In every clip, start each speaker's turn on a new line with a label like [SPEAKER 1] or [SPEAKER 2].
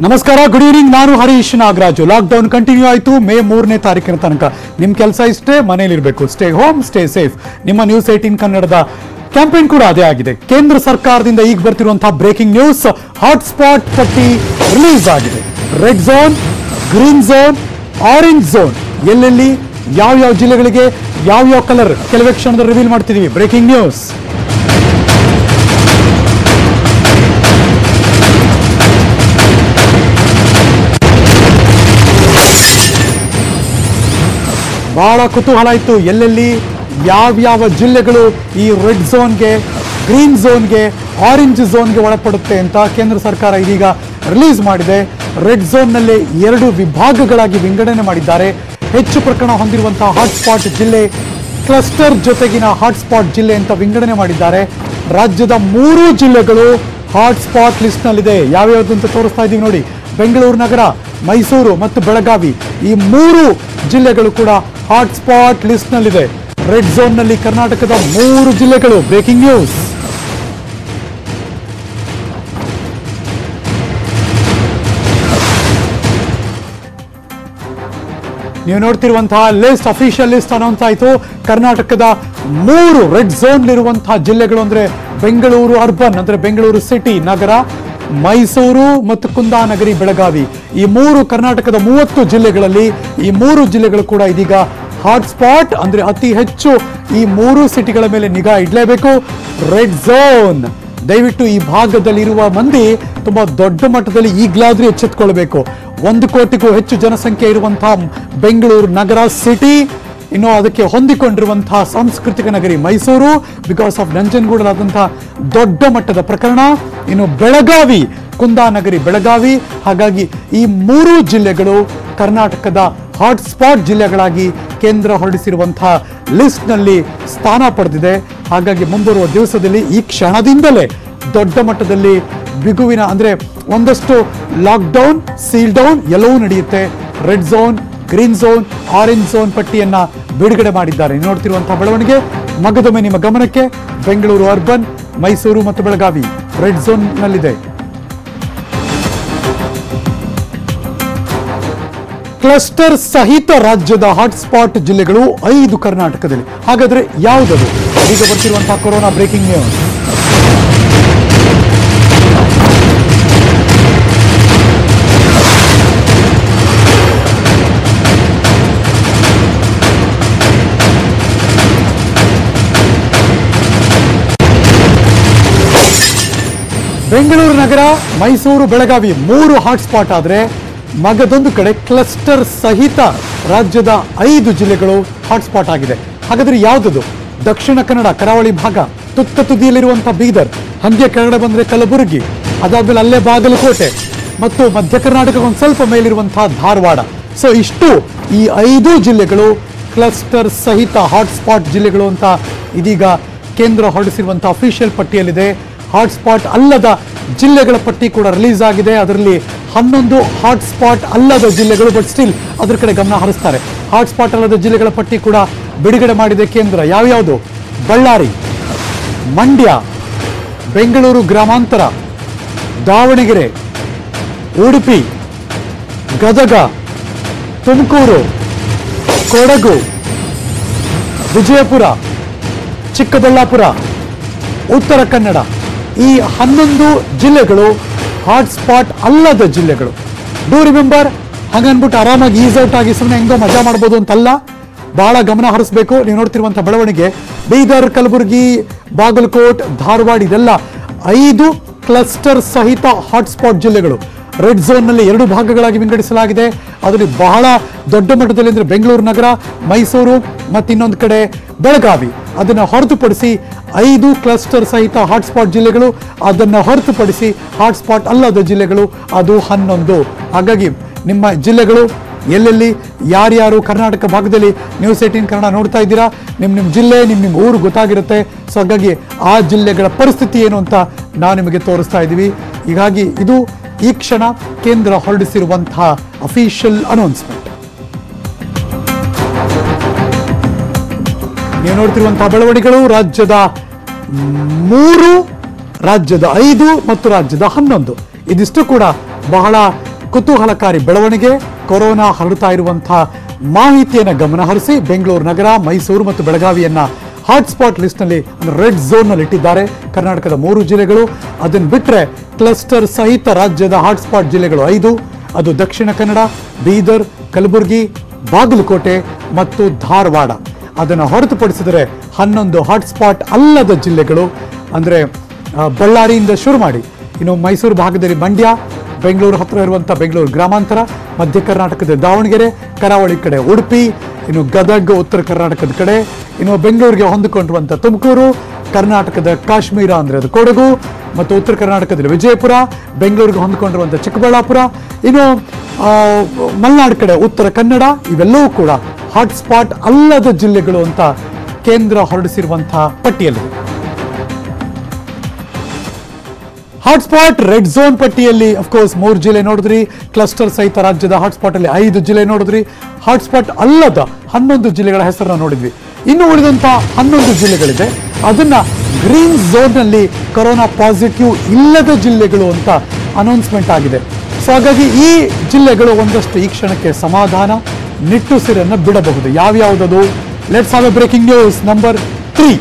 [SPEAKER 1] ನಮಸ್ಕಾರ good evening ನಾನು Harish Nagaraju lockdown continue ಆಯಿತು ಮೇ ಮೂರನೇ ತಾರೀಕಿನ ತನಕ ನಿಮ್ಮ ಕೆಲಸ ಇಷ್ಟೇ ಮನೇಲಿರಬೇಕು ಸ್ಟೇ ಹೋಮ್ ಸ್ಟೇ ಸೇಫ್ ನಿಮ್ಮ ನ್ಯೂಸ್ ಏಟೀನ್ ಕನ್ನಡದ ಕ್ಯಾಂಪೇನ್ ಕೂಡ ಅದೇ ಆಗಿದೆ ಕೇಂದ್ರ ಸರ್ಕಾರದಿಂದ ಈಗ ಬರ್ತಿರುವಂತಹ ಬ್ರೇಕಿಂಗ್ ನ್ಯೂಸ್ ಹಾಟ್ಸ್ಪಾಟ್ ಪಟ್ಟಿ ರಿಲೀಸ್ ಆಗಿದೆ red zone green zone orange zone ಎಲ್ಲೆಲ್ಲಿ ಯಾವ ಯಾವ ಜಿಲ್ಲೆಗಳಿಗೆ ಯಾವ ಯಾವ ಕಲರ್ ಕೆಲವೇ ಕ್ಷಣದಲ್ಲಿ ರಿವೀಲ್ ಮಾಡ್ತಿದೀವಿ ಬ್ರೇಕಿಂಗ್ ನ್ಯೂಸ್ ಬಹಳ ಕುತೂಹಲ ಇತ್ತು ಎಲ್ಲೆಲ್ಲಿ ಯಾವ್ಯಾವ ಜಿಲ್ಲೆಗಳು ಈ ರೆಡ್ ಝೋನ್ಗೆ ಗ್ರೀನ್ ಝೋನ್ಗೆ ಆರೆಂಜ್ ಝೋನ್ಗೆ ಒಳಪಡುತ್ತೆ ಅಂತ ಕೇಂದ್ರ ಸರ್ಕಾರ ಇದೀಗ ರಿಲೀಸ್ ಮಾಡಿದೆ ರೆಡ್ ಝೋನ್ನಲ್ಲಿ ಎರಡು ವಿಭಾಗಗಳಾಗಿ ವಿಂಗಡಣೆ ಮಾಡಿದ್ದಾರೆ ಹೆಚ್ಚು ಪ್ರಕರಣ ಹೊಂದಿರುವಂತಹ ಹಾಟ್ಸ್ಪಾಟ್ ಜಿಲ್ಲೆ ಕ್ಲಸ್ಟರ್ ಜೊತೆಗಿನ ಹಾಟ್ಸ್ಪಾಟ್ ಜಿಲ್ಲೆ ಅಂತ ವಿಂಗಡಣೆ ಮಾಡಿದ್ದಾರೆ ರಾಜ್ಯದ ಮೂರು ಜಿಲ್ಲೆಗಳು ಹಾಟ್ಸ್ಪಾಟ್ ಲಿಸ್ಟ್ನಲ್ಲಿದೆ ಯಾವ್ಯಾವ್ದು ಅಂತ ತೋರಿಸ್ತಾ ಇದ್ದೀವಿ ನೋಡಿ ಬೆಂಗಳೂರು ನಗರ ಮೈಸೂರು ಮತ್ತು ಬೆಳಗಾವಿ ಈ ಮೂರು ಜಿಲ್ಲೆಗಳು ಕೂಡ ಹಾಟ್ಸ್ಪಾಟ್ ಲಿಸ್ಟ್ನಲ್ಲಿದೆ ರೆಡ್ ಝೋನ್ನಲ್ಲಿ ಕರ್ನಾಟಕದ ಮೂರು ಜಿಲ್ಲೆಗಳು ಬ್ರೇಕಿಂಗ್ ನ್ಯೂಸ್ ನೀವು ನೋಡ್ತಿರುವಂತಹ ಲಿಸ್ಟ್ ಅಫಿಷಿಯಲ್ ಲಿಸ್ಟ್ ಅನೌನ್ಸ್ ಆಯಿತು ಕರ್ನಾಟಕದ ಮೂರು ರೆಡ್ ಝೋನ್ ಇರುವಂತಹ ಜಿಲ್ಲೆಗಳು ಅಂದ್ರೆ ಬೆಂಗಳೂರು ಅರ್ಬನ್ ಅಂದ್ರೆ ಬೆಂಗಳೂರು ಸಿಟಿ ನಗರ ಮೈಸೂರು ಮತ್ತು ಕುಂದಾನಗರಿ ಬೆಳಗಾವಿ ಈ ಮೂರು ಕರ್ನಾಟಕದ ಮೂವತ್ತು ಜಿಲ್ಲೆಗಳಲ್ಲಿ ಈ ಮೂರು ಜಿಲ್ಲೆಗಳು ಕೂಡ ಇದೀಗ ಹಾಟ್ಸ್ಪಾಟ್ ಅಂದ್ರೆ ಅತಿ ಹೆಚ್ಚು ಈ ಮೂರು ಸಿಟಿಗಳ ಮೇಲೆ ನಿಗಾ ಇಡಲೇಬೇಕು ರೆಡ್ ಝೋನ್ ದಯವಿಟ್ಟು ಈ ಭಾಗದಲ್ಲಿರುವ ಮಂದಿ ತುಂಬಾ ದೊಡ್ಡ ಮಟ್ಟದಲ್ಲಿ ಈಗಲಾದ್ರೂ ಎಚ್ಚೆತ್ಕೊಳ್ಬೇಕು ಒಂದು ಕೋಟಿಗೂ ಹೆಚ್ಚು ಜನಸಂಖ್ಯೆ ಇರುವಂತಹ ಬೆಂಗಳೂರು ನಗರ ಸಿಟಿ ಇನ್ನು ಅದಕ್ಕೆ ಹೊಂದಿಕೊಂಡಿರುವಂತಹ ಸಾಂಸ್ಕೃತಿಕ ನಗರಿ ಮೈಸೂರು ಬಿಕಾಸ್ ಆಫ್ ನಂಜನಗೂಡಲಾದಂತಹ ದೊಡ್ಡ ಮಟ್ಟದ ಪ್ರಕರಣ ಇನ್ನು ಬೆಳಗಾವಿ ಕುಂದಾನಗರಿ ಬೆಳಗಾವಿ ಹಾಗಾಗಿ ಈ ಮೂರು ಜಿಲ್ಲೆಗಳು ಕರ್ನಾಟಕದ ಹಾಟ್ಸ್ಪಾಟ್ ಜಿಲ್ಲೆಗಳಾಗಿ ಕೇಂದ್ರ ಹೊರಡಿಸಿರುವಂತಹ ಲಿಸ್ಟ್ನಲ್ಲಿ ಸ್ಥಾನ ಪಡೆದಿದೆ ಹಾಗಾಗಿ ಮುಂಬರುವ ದಿವಸದಲ್ಲಿ ಈ ಕ್ಷಣದಿಂದಲೇ ದೊಡ್ಡ ಮಟ್ಟದಲ್ಲಿ ಬಿಗುವಿನ ಅಂದ್ರೆ ಒಂದಷ್ಟು ಲಾಕ್ಡೌನ್ ಸೀಲ್ ಡೌನ್ ಎಲ್ಲವೂ ನಡೆಯುತ್ತೆ red zone green zone orange zone ಪಟ್ಟಿಯನ್ನ ಬಿಡುಗಡೆ ಮಾಡಿದ್ದಾರೆ ನೀವು ನೋಡ್ತಿರುವಂತಹ ಬೆಳವಣಿಗೆ ಮಗದೊಮ್ಮೆ ನಿಮ್ಮ ಗಮನಕ್ಕೆ ಬೆಂಗಳೂರು ಅರ್ಬನ್ ಮೈಸೂರು ಮತ್ತು ಬೆಳಗಾವಿ ರೆಡ್ ಝೋನ್ ನಲ್ಲಿದೆ ಕ್ಲಸ್ಟರ್ ಸಹಿತ ರಾಜ್ಯದ ಹಾಟ್ಸ್ಪಾಟ್ ಜಿಲ್ಲೆಗಳು ಐದು ಕರ್ನಾಟಕದಲ್ಲಿ ಹಾಗಾದ್ರೆ ಯಾವುದದು ಈಗ ಬರ್ತಿರುವಂತಹ ಕೊರೋನಾ ಬ್ರೇಕಿಂಗ್ ನ್ಯೂಸ್ ಬೆಂಗಳೂರು ನಗರ ಮೈಸೂರು ಬೆಳಗಾವಿ ಮೂರು ಹಾಟ್ಸ್ಪಾಟ್ ಆದರೆ ಮಗದೊಂದು ಕಡೆ ಕ್ಲಸ್ಟರ್ ಸಹಿತ ರಾಜ್ಯದ ಐದು ಜಿಲ್ಲೆಗಳು ಹಾಟ್ಸ್ಪಾಟ್ ಆಗಿದೆ ಹಾಗಾದ್ರೆ ಯಾವುದದು ದಕ್ಷಿಣ ಕನ್ನಡ ಕರಾವಳಿ ಭಾಗ ತುತ್ತ ತುದಿಯಲ್ಲಿರುವಂತಹ ಬೀದರ್ ಹಂಗೆ ಕೆಳಗಡೆ ಬಂದ್ರೆ ಕಲಬುರಗಿ ಅದಾದ್ಮೇಲೆ ಅಲ್ಲೇ ಬಾಗಲಕೋಟೆ ಮತ್ತು ಮಧ್ಯ ಕರ್ನಾಟಕ ಒಂದು ಸ್ವಲ್ಪ ಮೇಲಿರುವಂತಹ ಧಾರವಾಡ ಸೊ ಇಷ್ಟು ಈ ಐದು ಜಿಲ್ಲೆಗಳು ಕ್ಲಸ್ಟರ್ ಸಹಿತ ಹಾಟ್ಸ್ಪಾಟ್ ಜಿಲ್ಲೆಗಳು ಅಂತ ಇದೀಗ ಕೇಂದ್ರ ಹೊರಡಿಸಿರುವಂತಹ ಅಫಿಷಿಯಲ್ ಪಟ್ಟಿಯಲ್ಲಿದೆ ಹಾಟ್ಸ್ಪಾಟ್ ಅಲ್ಲದ ಜಿಲ್ಲೆಗಳ ಪಟ್ಟಿ ಕೂಡ ರಿಲೀಸ್ ಆಗಿದೆ ಅದರಲ್ಲಿ ಹನ್ನೊಂದು ಹಾಟ್ಸ್ಪಾಟ್ ಅಲ್ಲದ ಜಿಲ್ಲೆಗಳು ಬಟ್ ಸ್ಟಿಲ್ ಅದ್ರ ಕಡೆ ಗಮನ ಹರಿಸ್ತಾರೆ ಹಾಟ್ಸ್ಪಾಟ್ ಅಲ್ಲದ ಜಿಲ್ಲೆಗಳ ಪಟ್ಟಿ ಕೂಡ ಬಿಡುಗಡೆ ಮಾಡಿದೆ ಕೇಂದ್ರ ಯಾವ್ಯಾವುದು ಬಳ್ಳಾರಿ ಮಂಡ್ಯ ಬೆಂಗಳೂರು ಗ್ರಾಮಾಂತರ ದಾವಣಗೆರೆ ಉಡುಪಿ ಗದಗ ತುಮಕೂರು ಕೊಡಗು ವಿಜಯಪುರ ಚಿಕ್ಕಬಳ್ಳಾಪುರ ಉತ್ತರ ಕನ್ನಡ ಈ ಹನ್ನೊಂದು ಜಿಲ್ಲೆಗಳು ಹಾಟ್ಸ್ಪಾಟ್ ಅಲ್ಲದ ಜಿಲ್ಲೆಗಳು ಡೂ ರಿಮೆಂಬರ್ ಹಂಗನ್ಬಿಟ್ಟು ಆರಾಮಾಗಿ ಈಸ್ ಔಟ್ ಆಗಿ ಸುಮ್ಮನೆ ಹೆಂಗೋ ಮಜಾ ಮಾಡ್ಬೋದು ಅಂತಲ್ಲ ಬಹಳ ಗಮನ ಹರಿಸಬೇಕು ನೀವು ನೋಡ್ತಿರುವಂಥ ಬೆಳವಣಿಗೆ ಬೀದರ್ ಕಲಬುರಗಿ ಬಾಗಲಕೋಟ್ ಧಾರವಾಡ ಇದೆಲ್ಲ ಐದು ಕ್ಲಸ್ಟರ್ ಸಹಿತ ಹಾಟ್ಸ್ಪಾಟ್ ಜಿಲ್ಲೆಗಳು ರೆಡ್ ಝೋನ್ನಲ್ಲಿ ಎರಡು ಭಾಗಗಳಾಗಿ ವಿಂಗಡಿಸಲಾಗಿದೆ ಅದರಲ್ಲಿ ಬಹಳ ದೊಡ್ಡ ಮಟ್ಟದಲ್ಲಿ ಅಂದರೆ ಬೆಂಗಳೂರು ನಗರ ಮೈಸೂರು ಮತ್ತು ಇನ್ನೊಂದು ಕಡೆ ಬೆಳಗಾವಿ ಅದನ್ನು ಹೊರತುಪಡಿಸಿ ಐದು ಕ್ಲಸ್ಟರ್ ಸಹಿತ ಹಾಟ್ಸ್ಪಾಟ್ ಜಿಲ್ಲೆಗಳು ಅದನ್ನು ಹೊರತುಪಡಿಸಿ ಹಾಟ್ಸ್ಪಾಟ್ ಅಲ್ಲದ ಜಿಲ್ಲೆಗಳು ಅದು ಹನ್ನೊಂದು ಹಾಗಾಗಿ ನಿಮ್ಮ ಜಿಲ್ಲೆಗಳು ಎಲ್ಲೆಲ್ಲಿ ಯಾರ್ಯಾರು ಕರ್ನಾಟಕ ಭಾಗದಲ್ಲಿ ನ್ಯೂಸ್ ಏಟೀನ್ ಕನ್ನಡ ನೋಡ್ತಾ ಇದ್ದೀರಾ ನಿಮ್ಮ ನಿಮ್ಮ ಜಿಲ್ಲೆ ನಿಮ್ಮ ನಿಮ್ಮ ಊರು ಗೊತ್ತಾಗಿರುತ್ತೆ ಸೊ ಹಾಗಾಗಿ ಆ ಜಿಲ್ಲೆಗಳ ಪರಿಸ್ಥಿತಿ ಏನು ಅಂತ ನಾವು ನಿಮಗೆ ತೋರಿಸ್ತಾ ಇದ್ದೀವಿ ಹೀಗಾಗಿ ಇದು ಈ ಕ್ಷಣ ಕೇಂದ್ರ ಹೊರಡಿಸಿರುವಂತಹ ಅಫಿಷಿಯಲ್ ಅನೌನ್ಸ್ಮೆಂಟ್ ನೀವು ನೋಡ್ತಿರುವಂತಹ ಬೆಳವಣಿಗೆಗಳು ರಾಜ್ಯದ ಮೂರು ರಾಜ್ಯದ ಐದು ಮತ್ತು ರಾಜ್ಯದ ಹನ್ನೊಂದು ಇದಿಷ್ಟು ಕೂಡ ಬಹಳ ಕುತೂಹಲಕಾರಿ ಬೆಳವಣಿಗೆ ಕೊರೋನಾ ಹರಡುತ್ತಾ ಇರುವಂತಹ ಮಾಹಿತಿಯನ್ನು ಗಮನಹರಿಸಿ ಬೆಂಗಳೂರು ನಗರ ಮೈಸೂರು ಮತ್ತು ಬೆಳಗಾವಿಯನ್ನ ಹಾಟ್ಸ್ಪಾಟ್ ಲಿಸ್ಟ್ನಲ್ಲಿ ರೆಡ್ ಝೋನ್ನಲ್ಲಿ ಇಟ್ಟಿದ್ದಾರೆ ಕರ್ನಾಟಕದ ಮೂರು ಜಿಲ್ಲೆಗಳು ಅದನ್ನು ಬಿಟ್ಟರೆ ಕ್ಲಸ್ಟರ್ ಸಹಿತ ರಾಜ್ಯದ ಹಾಟ್ಸ್ಪಾಟ್ ಜಿಲ್ಲೆಗಳು ಐದು ಅದು ದಕ್ಷಿಣ ಕನ್ನಡ ಬೀದರ್ ಕಲಬುರಗಿ ಬಾಗಲಕೋಟೆ ಮತ್ತು ಧಾರವಾಡ ಅದನ್ನು ಹೊರತುಪಡಿಸಿದರೆ ಹನ್ನೊಂದು ಹಾಟ್ಸ್ಪಾಟ್ ಅಲ್ಲದ ಜಿಲ್ಲೆಗಳು ಅಂದರೆ ಆ, ಬಳ್ಳಾರಿಯಿಂದ ಶುರು ಮಾಡಿ ಇನ್ನು ಮೈಸೂರು ಭಾಗದಲ್ಲಿ ಮಂಡ್ಯ ಬೆಂಗಳೂರು ಹತ್ತಿರ ಇರುವಂಥ ಬೆಂಗಳೂರು ಗ್ರಾಮಾಂತರ ಮಧ್ಯ ಕರ್ನಾಟಕದ ದಾವಣಗೆರೆ ಕರಾವಳಿ ಕಡೆ ಉಡುಪಿ ಇನ್ನು ಗದಗ ಉತ್ತರ ಕರ್ನಾಟಕದ ಕಡೆ ಇನ್ನು ಬೆಂಗಳೂರಿಗೆ ಹೊಂದಿಕೊಂಡಿರುವಂಥ ತುಮಕೂರು ಕರ್ನಾಟಕದ ಕಾಶ್ಮೀರ ಅಂದರೆ ಅದು ಕೊಡಗು ಮತ್ತು ಉತ್ತರ ಕರ್ನಾಟಕದಲ್ಲಿ ವಿಜಯಪುರ ಬೆಂಗಳೂರಿಗೆ ಹೊಂದಿಕೊಂಡಿರುವಂಥ ಚಿಕ್ಕಬಳ್ಳಾಪುರ ಇನ್ನು ಆ, ಮಲೆನಾಡು ಕಡೆ ಉತ್ತರ ಕನ್ನಡ ಇವೆಲ್ಲವೂ ಕೂಡ ಹಾಟ್ಸ್ಪಾಟ್ ಅಲ್ಲದ ಜಿಲ್ಲೆಗಳು ಅಂತ ಕೇಂದ್ರ ಹೊರಡಿಸಿರುವಂತಹ ಪಟ್ಟಿಯಲ್ಲಿ ಹಾಟ್ಸ್ಪಾಟ್ ರೆಡ್ ಝೋನ್ ಪಟ್ಟಿಯಲ್ಲಿ ಅಫ್ಕೋರ್ಸ್ ಮೂರು ಜಿಲ್ಲೆ ನೋಡಿದ್ರಿ ಕ್ಲಸ್ಟರ್ ಸಹಿತ ರಾಜ್ಯದ ಹಾಟ್ಸ್ಪಾಟ್ ಅಲ್ಲಿ ಐದು ಜಿಲ್ಲೆ ನೋಡಿದ್ರಿ ಹಾಟ್ಸ್ಪಾಟ್ ಅಲ್ಲದ ಹನ್ನೊಂದು ಜಿಲ್ಲೆಗಳ ಹೆಸರನ್ನ ನೋಡಿದ್ವಿ ಇನ್ನು ಉಳಿದಂತ ಹನ್ನೊಂದು ಜಿಲ್ಲೆಗಳಿದೆ ಅದನ್ನ ಗ್ರೀನ್ ಝೋನ್ ನಲ್ಲಿ ಕೊರೋನಾ ಪಾಸಿಟಿವ್ ಇಲ್ಲದ ಜಿಲ್ಲೆಗಳು ಅಂತ ಅನೌನ್ಸ್ಮೆಂಟ್ ಆಗಿದೆ ಸೊ ಹಾಗಾಗಿ ಈ ಜಿಲ್ಲೆಗಳು ಒಂದಷ್ಟು ಈ ಕ್ಷಣಕ್ಕೆ ಸಮಾಧಾನ ನಿಟ್ಟುಸಿರನ್ನು ಬಿಡಬಹುದು ಯಾವ್ಯಾವುದದು let's have a breaking news number three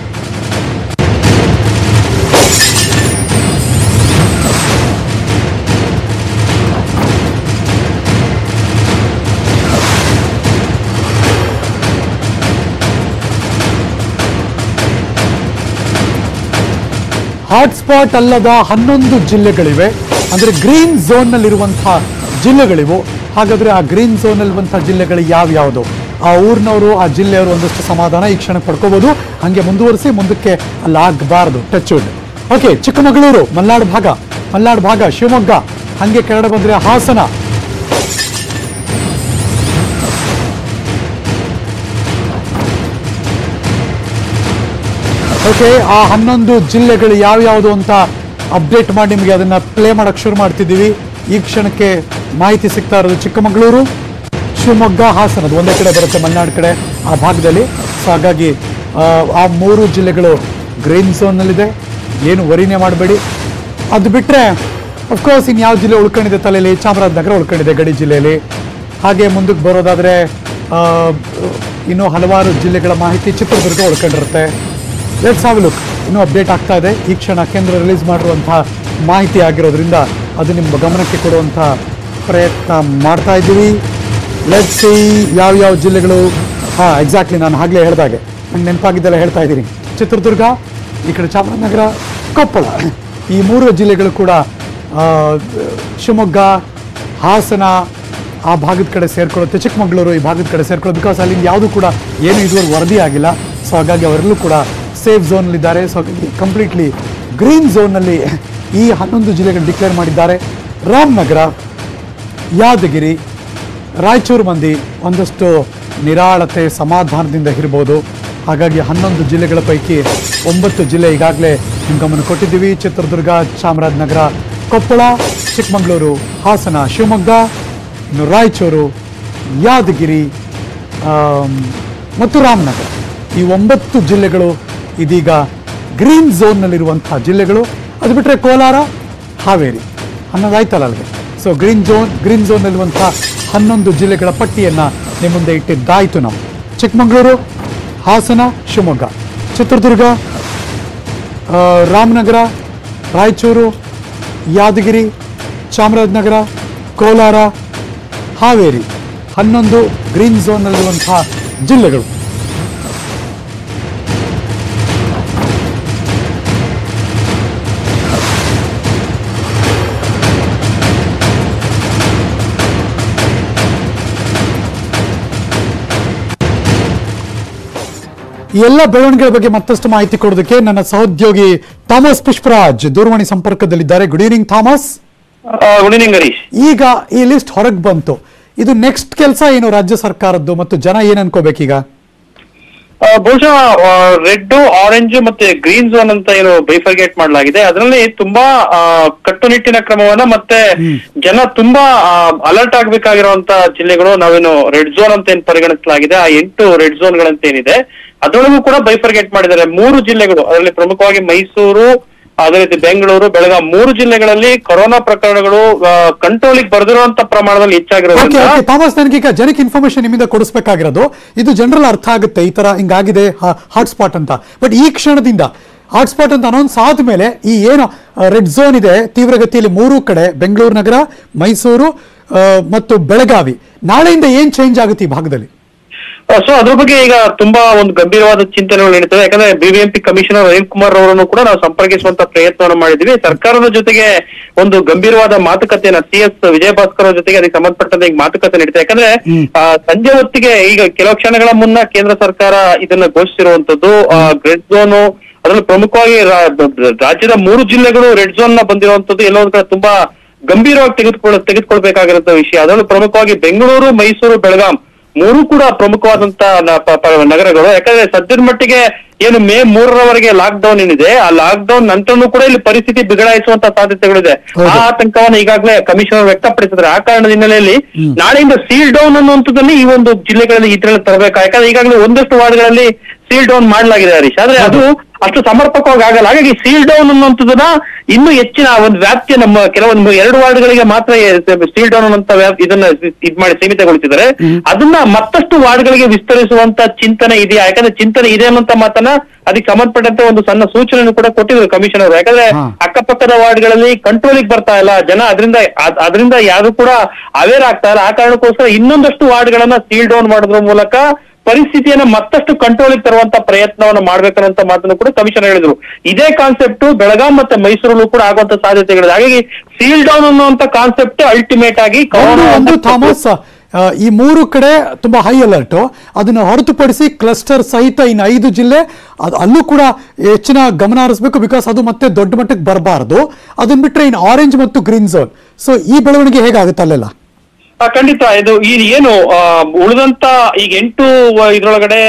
[SPEAKER 1] hotspot ಅಲ್ಲದ ಹನ್ನೊಂದು ಜಿಲ್ಲೆಗಳಿವೆ ಅಂದ್ರೆ ಗ್ರೀನ್ ಝೋನ್ ನಲ್ಲಿರುವಂತಹ ಜಿಲ್ಲೆಗಳಿವು ಹಾಗಾದ್ರೆ ಆ ಗ್ರೀನ್ ಝೋನ್ ನಲ್ಲಿರುವಂತಹ ಜಿಲ್ಲೆಗಳು ಯಾವ್ಯಾವುದು ಆ ಊರಿನವರು ಆ ಜಿಲ್ಲೆಯವರು ಒಂದಷ್ಟು ಸಮಾಧಾನ ಈ ಕ್ಷಣ ಪಡ್ಕೋಬಹುದು ಹಂಗೆ ಮುಂದುವರಿಸಿ ಮುಂದಕ್ಕೆ ಅಲ್ಲಿ ಆಗಬಾರ್ದು touch wood okay Chikkamagaluru Malnad ಭಾಗ ಮಲ್ನಾಡು ಭಾಗ ಶಿವಮೊಗ್ಗ ಹಂಗೆ ಕೆಳಗಡೆ ಬಂದ್ರೆ ಹಾಸನ ಓಕೆ ಆ ಹನ್ನೊಂದು ಜಿಲ್ಲೆಗಳು ಯಾವ್ಯಾವುದು ಅಂತ ಅಪ್ಡೇಟ್ ಮಾಡಿ ನಿಮಗೆ ಅದನ್ನ ಪ್ಲೇ ಮಾಡಕ್ ಶುರು ಮಾಡ್ತಿದ್ದೀವಿ ಈ ಕ್ಷಣಕ್ಕೆ ಮಾಹಿತಿ ಸಿಗ್ತಾ ಇರೋದು ಚಿಕ್ಕಮಗಳೂರು ಶಿವಮೊಗ್ಗ ಹಾಸನ ಅದು ಒಂದೇ ಕಡೆ ಬರುತ್ತೆ ಮಲೆನಾಡು ಕಡೆ ಆ ಭಾಗದಲ್ಲಿ ಸೊ ಹಾಗಾಗಿ ಆ, ಆ ಮೂರು ಜಿಲ್ಲೆಗಳು ಗ್ರೀನ್ ಝೋನ್ನಲ್ಲಿದೆ ಏನು ವರಿನೇ ಮಾಡಬೇಡಿ ಅದು ಬಿಟ್ಟರೆ ಅಫ್ಕೋರ್ಸ್ ಇನ್ನು ಯಾವ ಜಿಲ್ಲೆ ಉಳ್ಕೊಂಡಿದೆ ತಲೆಯಲ್ಲಿ ಚಾಮರಾಜನಗರ ಉಳ್ಕೊಂಡಿದೆ ಗಡಿ ಜಿಲ್ಲೆಯಲ್ಲಿ ಹಾಗೆ ಮುಂದಕ್ಕೆ ಬರೋದಾದರೆ ಇನ್ನೂ ಹಲವಾರು ಜಿಲ್ಲೆಗಳ ಮಾಹಿತಿ ಚಿತ್ರದುರ್ಗ ಉಳ್ಕೊಂಡಿರುತ್ತೆ ಲೆಟ್ಸ್ ಹಾವ್ ಲುಕ್ ಇನ್ನೂ ಅಪ್ಡೇಟ್ ಆಗ್ತಾ ಇದೆ ಈ ಕ್ಷಣ ಕೇಂದ್ರ ರಿಲೀಸ್ ಮಾಡಿರುವಂತಹ ಮಾಹಿತಿ ಆಗಿರೋದ್ರಿಂದ ಅದು ನಿಮ್ಮ ಗಮನಕ್ಕೆ ಕೊಡುವಂಥ ಪ್ರಯತ್ನ ಮಾಡ್ತಾ ಇದ್ದೀವಿ ಲೆಟ್ಸ್ ಸಿ ಯಾವ್ಯಾವ ಜಿಲ್ಲೆಗಳು ಹಾಂ ಎಕ್ಸಾಕ್ಟ್ಲಿ ನಾನು ಆಗಲೇ ಹೇಳ್ದಾಗೆ ನಂಗೆ ನೆನಪಾಗಿದ್ದೆಲ್ಲ ಹೇಳ್ತಾ ಇದ್ದೀನಿ ಚಿತ್ರದುರ್ಗ ಈ ಕಡೆ ಚಾಮರಾಜನಗರ ಕೊಪ್ಪಳ ಈ ಮೂರು ಜಿಲ್ಲೆಗಳು ಕೂಡ ಆ, ಶಿವಮೊಗ್ಗ ಹಾಸನ ಆ ಭಾಗದ ಕಡೆ ಸೇರ್ಕೊಳ್ಳುತ್ತೆ ಚಿಕ್ಕಮಗಳೂರು ಈ ಭಾಗದ ಕಡೆ ಸೇರ್ಕೊಳ್ಳೋದು ಬಿಕಾಸ್ ಅಲ್ಲಿ ಯಾವುದು ಕೂಡ ಏನು ಇದುವರೆಗೂ ವರದಿ ಆಗಿಲ್ಲ ಸೊ ಹಾಗಾಗಿ ಅವರೆಲ್ಲೂ ಕೂಡ ಸೇಫ್ ಝೋನಲ್ಲಿದ್ದಾರೆ ಸೊ ಹಾಗಾಗಿ ಕಂಪ್ಲೀಟ್ಲಿ ಗ್ರೀನ್ ಝೋನ್ನಲ್ಲಿ ಈ ಹನ್ನೊಂದು ಜಿಲ್ಲೆಗಳು ಡಿಕ್ಲೇರ್ ಮಾಡಿದ್ದಾರೆ ರಾಮನಗರ ಯಾದಗಿರಿ ರಾಯಚೂರು ಮಂದಿ ಒಂದಷ್ಟು ನಿರಾಳತೆ ಸಮಾಧಾನದಿಂದ ಇರ್ಬೋದು ಹಾಗಾಗಿ ಹನ್ನೊಂದು ಜಿಲ್ಲೆಗಳ ಪೈಕಿ ಒಂಬತ್ತು ಜಿಲ್ಲೆ ಈಗಾಗಲೇ ನಿಮ್ಮ ಗಮನ ಕೊಟ್ಟಿದ್ದೀವಿ ಚಿತ್ರದುರ್ಗ ಚಾಮರಾಜನಗರ ಕೊಪ್ಪಳ ಚಿಕ್ಕಮಗಳೂರು ಹಾಸನ ಶಿವಮೊಗ್ಗ ಇನ್ನು ರಾಯಚೂರು ಯಾದಗಿರಿ ಆಮ್, ಮತ್ತು ರಾಮನಗರ ಈ ಒಂಬತ್ತು ಜಿಲ್ಲೆಗಳು ಇದೀಗ ಗ್ರೀನ್ ಝೋನ್ನಲ್ಲಿರುವಂತಹ ಜಿಲ್ಲೆಗಳು ಅದು ಬಿಟ್ಟರೆ ಕೋಲಾರ ಹಾವೇರಿ ಅನ್ನೋದಾಯ್ತಲ್ಲ ಅಲ್ಲಿಗೆ ಸೊ ಗ್ರೀನ್ ಝೋನ್ ಗ್ರೀನ್ ಝೋನ್ನಲ್ಲಿರುವಂತಹ ಹನ್ನೊಂದು ಜಿಲ್ಲೆಗಳ ಪಟ್ಟಿಯನ್ನು ನಿಮ್ಮ ಮುಂದೆ ಇಟ್ಟಿದ್ದಾಯಿತು ನಾವು ಚಿಕ್ಕಮಗಳೂರು ಹಾಸನ ಶಿವಮೊಗ್ಗ ಚಿತ್ರದುರ್ಗ ಆ, ರಾಮನಗರ ರಾಯಚೂರು ಯಾದಗಿರಿ ಚಾಮರಾಜನಗರ ಕೋಲಾರ ಹಾವೇರಿ ಹನ್ನೊಂದು ಗ್ರೀನ್ ಝೋನ್ನಲ್ಲಿರುವಂತಹ ಜಿಲ್ಲೆಗಳು ಈ ಎಲ್ಲ ಬೆಳವಣಿಗೆಗಳ ಬಗ್ಗೆ ಮತ್ತಷ್ಟು ಮಾಹಿತಿ ಕೊಡೋದಕ್ಕೆ ನನ್ನ ಸಹೋದ್ಯೋಗಿ ಥಾಮಸ್ ಪುಷ್ಪರಾಜ್ ದೂರವಾಣಿ ಸಂಪರ್ಕದಲ್ಲಿದ್ದಾರೆ good evening Thomas
[SPEAKER 2] good evening Harish
[SPEAKER 1] ಈಗ ಈ ಲಿಸ್ಟ್ ಹೊರಗೆ ಬಂತು ಇದು ನೆಕ್ಸ್ಟ್ ಕೆಲಸ ಏನು ರಾಜ್ಯ ಸರ್ಕಾರದ್ದು ಮತ್ತು ಜನ ಏನ್ ಅನ್ಕೋಬೇಕೀಗ
[SPEAKER 2] ಆ, ಬಹುಶಃ ರೆಡ್ ಆರೆಂಜ್ ಮತ್ತೆ ಗ್ರೀನ್ ಝೋನ್ ಅಂತ ಏನು ಬೈಫರ್ಗೇಟ್ ಮಾಡಲಾಗಿದೆ ಅದರಲ್ಲಿ ತುಂಬಾ ಆ, ಕಟ್ಟುನಿಟ್ಟಿನ ಕ್ರಮವನ್ನ ಮತ್ತೆ ಜನ ತುಂಬಾ ಅಲರ್ಟ್ ಆಗ್ಬೇಕಾಗಿರುವಂತ ಜಿಲ್ಲೆಗಳು ನಾವೇನು ರೆಡ್ ಝೋನ್ ಅಂತ ಏನ್ ಪರಿಗಣಿಸಲಾಗಿದೆ ಆ ಎಂಟು ರೆಡ್ ಝೋನ್ಗಳಂತ ಏನಿದೆ ಅದರೊಳಗೂ ಕೂಡ ಬೈಫರ್ಗೇಟ್ ಮಾಡಿದ್ದಾರೆ ಮೂರು ಜಿಲ್ಲೆಗಳು ಅದರಲ್ಲಿ ಪ್ರಮುಖವಾಗಿ ಮೈಸೂರು ಅದೇ ರೀತಿ ಬೆಂಗಳೂರು ಬೆಳಗಾಂ ಮೂರು ಜಿಲ್ಲೆಗಳಲ್ಲಿ ಕೊರೋನಾ ಪ್ರಕರಣಗಳು ಕಂಟ್ರೋಲಿಗೆ ಬರೆದಿರುವಂತ ಪ್ರಮಾಣದಲ್ಲಿ
[SPEAKER 1] ಓಕೆ
[SPEAKER 2] ಹೆಚ್ಚಾಗಿರೋದ್ರಿಂದ
[SPEAKER 1] ಓಕೆ ಥಾಮಸ್ ನನಗೀಗ ಜನಕ್ಕೆ ಇನ್ಫಾರ್ಮೇಶನ್ ನಿಮ್ಮಿಂದ ಕೊಡಿಸ್ಬೇಕಾಗಿರೋದು ಇದು ಜನರಲ್ ಅರ್ಥ ಆಗುತ್ತೆ ಈ ತರ ಹಿಂಗಾಗಿದೆ ಹಾಟ್ಸ್ಪಾಟ್ ಅಂತ ಬಟ್ ಈ ಕ್ಷಣದಿಂದ ಹಾಟ್ಸ್ಪಾಟ್ ಅಂತ ಅನೌನ್ಸ್ ಆದ್ಮೇಲೆ ಈ ಏನು ರೆಡ್ ಝೋನ್ ಇದೆ ತೀವ್ರಗತಿಯಲ್ಲಿ ಮೂರು ಕಡೆ ಬೆಂಗಳೂರು ನಗರ ಮೈಸೂರು ಆ, ಮತ್ತು ಬೆಳಗಾವಿ ನಾಳೆಯಿಂದ ಏನ್ ಚೇಂಜ್ ಆಗುತ್ತೆ ಈ ಭಾಗದಲ್ಲಿ
[SPEAKER 2] ಸೊ ಅದ್ರ ಬಗ್ಗೆ ಈಗ ತುಂಬಾ ಒಂದು ಗಂಭೀರವಾದ ಚಿಂತನೆಗಳು ನಡೀತವೆ ಯಾಕಂದ್ರೆ ಬಿಬಿಎಂಪಿ ಕಮಿಷನರ್ ರವೀನ್ ಕುಮಾರ್ ಅವರನ್ನು ಕೂಡ ನಾವು ಸಂಪರ್ಕಿಸುವಂತ ಪ್ರಯತ್ನವನ್ನು ಮಾಡಿದ್ವಿ ಸರ್ಕಾರದ ಜೊತೆಗೆ ಒಂದು ಗಂಭೀರವಾದ ಮಾತುಕತೆಯನ್ನ ಸಿ ಎಸ್ ವಿಜಯಭಾಸ್ಕರ್ ಅವ್ರ ಜೊತೆಗೆ ಅದಕ್ಕೆ ಸಂಬಂಧಪಟ್ಟಂತೆ ಈಗ ಮಾತುಕತೆ ನಡೀತದೆ ಯಾಕಂದ್ರೆ ಆ, ಸಂಜೆ ಹೊತ್ತಿಗೆ ಈಗ ಕೆಲವು ಕ್ಷಣಗಳ ಮುನ್ನ ಕೇಂದ್ರ ಸರ್ಕಾರ ಇದನ್ನ ಘೋಷಿಸಿರುವಂತದ್ದು ರೆಡ್ ಝೋನು ಅದರಲ್ಲಿ ಪ್ರಮುಖವಾಗಿ ರಾ- ರಾಜ್ಯದ ಮೂರು ಜಿಲ್ಲೆಗಳು ರೆಡ್ ಝೋನ್ ನ ಬಂದಿರುವಂತದ್ದು ಎಲ್ಲೋ ಒಂದ್ ಕಡೆ ತುಂಬಾ ಗಂಭೀರವಾಗಿ ತೆಗೆದುಕೊಳ್ಳ ತೆಗೆದುಕೊಳ್ಬೇಕಾಗಿರುವಂತ ವಿಷಯ ಅದರಲ್ಲೂ ಪ್ರಮುಖವಾಗಿ ಬೆಂಗಳೂರು ಮೈಸೂರು ಬೆಳಗಾಂ ಮೂರು ಕೂಡ ಪ್ರಮುಖವಾದಂತ ನ- ಪ- ಪ- ನಗರಗಳು ಯಾಕಂದ್ರೆ ಸದ್ಯದ ಮಟ್ಟಿಗೆ ಏನು ಮೇ ಮೂರರವರೆಗೆ ಲಾಕ್ ಡೌನ್ ಏನಿದೆ ಆ ಲಾಕ್ ಡೌನ್ ನಂತರನೂ ಕೂಡ ಇಲ್ಲಿ ಪರಿಸ್ಥಿತಿ ಬಿಗಡಾಯಿಸುವಂತ ಸಾಧ್ಯತೆಗಳಿದೆ
[SPEAKER 1] ಹೌದು.
[SPEAKER 2] ಆ ಆತಂಕವನ್ನ ಈಗಾಗಲೇ ಕಮಿಷನರ್ ವ್ಯಕ್ತಪಡಿಸಿದ್ದಾರೆ ಆ ಕಾರಣದ ಹಿನ್ನೆಲೆಯಲ್ಲಿ ನಾಳೆಯಿಂದ ಸೀಲ್ ಡೌನ್ ಅನ್ನುವಂಥದ್ದಲ್ಲಿ ಈ ಒಂದು ಜಿಲ್ಲೆಗಳಲ್ಲಿ ಇದ್ರಲ್ಲಿ ತರಬೇಕು ಯಾಕಂದ್ರೆ ಈಗಾಗಲೇ ಒಂದಷ್ಟು ವಾರ್ಡ್ಗಳಲ್ಲಿ ಸೀಲ್ ಡೌನ್ ಮಾಡಲಾಗಿದೆ ಹರೀಶ್ ಆದ್ರೆ ಅದು ಅಷ್ಟು ಸಮರ್ಪಕವಾಗಿ ಆಗಲ್ಲ ಹಾಗಾಗಿ ಸೀಲ್ ಡೌನ್ ಅನ್ನುವಂಥದ್ದನ್ನ ಇನ್ನೂ ಹೆಚ್ಚಿನ ಒಂದು ವ್ಯಾಪ್ತಿಯ ನಮ್ಮ ಕೆಲವೊಂದು ಎರಡು ವಾರ್ಡ್ಗಳಿಗೆ ಮಾತ್ರ ಸೀಲ್ ಡೌನ್ ಅನ್ನುವಂತ ವ್ಯಾಪ್- ಇದನ್ನ ಇದ್ ಮಾಡಿ ಸೀಮಿತಗೊಳಿಸಿದ್ದಾರೆ ಅದನ್ನ ಮತ್ತಷ್ಟು ವಾರ್ಡ್ಗಳಿಗೆ ವಿಸ್ತರಿಸುವಂತ ಚಿಂತನೆ ಇದೆಯಾ ಯಾಕಂದ್ರೆ ಚಿಂತನೆ ಇದೆ ಅನ್ನುವಂತ ಮಾತನ್ನ ಅದಕ್ಕೆ ಸಂಬಂಧಪಟ್ಟಂತೆ ಒಂದು ಸಣ್ಣ ಸೂಚನೆಯನ್ನು ಕೂಡ ಕೊಟ್ಟಿದ್ರು ಕಮಿಷನರ್ ಯಾಕಂದ್ರೆ
[SPEAKER 1] ಹಾ.
[SPEAKER 2] ಅಕ್ಕಪಕ್ಕದ ವಾರ್ಡ್ಗಳಲ್ಲಿ ಕಂಟ್ರೋಲಿಗೆ ಬರ್ತಾ ಇಲ್ಲ ಜನ ಅದರಿಂದ ಅದರಿಂದ ಯಾರು ಕೂಡ ಅವೇರ್ ಆಗ್ತಾ ಇಲ್ಲ ಆ ಕಾರಣಕ್ಕೋಸ್ಕರ ಇನ್ನೊಂದಷ್ಟು ವಾರ್ಡ್ಗಳನ್ನ ಸೀಲ್ ಡೌನ್ ಮಾಡೋದ್ರ ಮೂಲಕ ಪರಿಸ್ಥಿತಿಯನ್ನ ಮತ್ತಷ್ಟು ಕಂಟ್ರೋಲಿಗೆ ತರುವಂತ ಪ್ರಯತ್ನವನ್ನು ಮಾಡ್ಬೇಕನ್ನೋಂತ ಮಾತನ್ನು ಕೂಡ ಕಮಿಷನರ್ ಹೇಳಿದ್ರು ಇದೇ ಕಾನ್ಸೆಪ್ಟ್ ಬೆಳಗಾಂ ಮತ್ತೆ ಮೈಸೂರಲ್ಲೂ ಕೂಡ ಆಗುವಂತ ಸಾಧ್ಯತೆಗಳಿದೆ ಹಾಗಾಗಿ ಸೀಲ್ ಡೌನ್ ಅನ್ನುವಂತ ಕಾನ್ಸೆಪ್ಟ್ ಅಲ್ಟಿಮೇಟ್ ಆಗಿ
[SPEAKER 1] ಒಂದು
[SPEAKER 2] corona
[SPEAKER 1] ಒಂದು
[SPEAKER 2] ಅಂತ-
[SPEAKER 1] ಥಾಮಸ್ ಆ, ಈ ಮೂರು ಕಡೆ ತುಂಬಾ ಹೈ ಅಲರ್ಟ್ ಅದನ್ನು ಹೊರತುಪಡಿಸಿ ಕ್ಲಸ್ಟರ್ ಸಹಿತ ಇನ್ನು ಐದು ಜಿಲ್ಲೆ ಅದು ಅಲ್ಲೂ ಕೂಡ ಹೆಚ್ಚಿನ ಗಮನ ಹರಿಸಬೇಕು ಬಿಕಾಸ್ ಅದು ಮತ್ತೆ ದೊಡ್ಡ ಮಟ್ಟಕ್ಕೆ ಬರಬಾರ್ದು ಅದನ್ನ ಬಿಟ್ರೆ ಇನ್ನು ಆರೆಂಜ್ ಮತ್ತು ಗ್ರೀನ್ ಝೋನ್ ಸೊ ಈ ಬೆಳವಣಿಗೆ ಹೇಗಾಗುತ್ತೆ ಅಲ್ಲೆಲ್ಲ
[SPEAKER 2] ಆ, ಖಂಡಿತ ಇದು ಈ ಏನು ಆ, ಉಳಿದಂತ ಈಗ ಎಂಟು ವ- ಇದ್ರೊಳಗಡೆ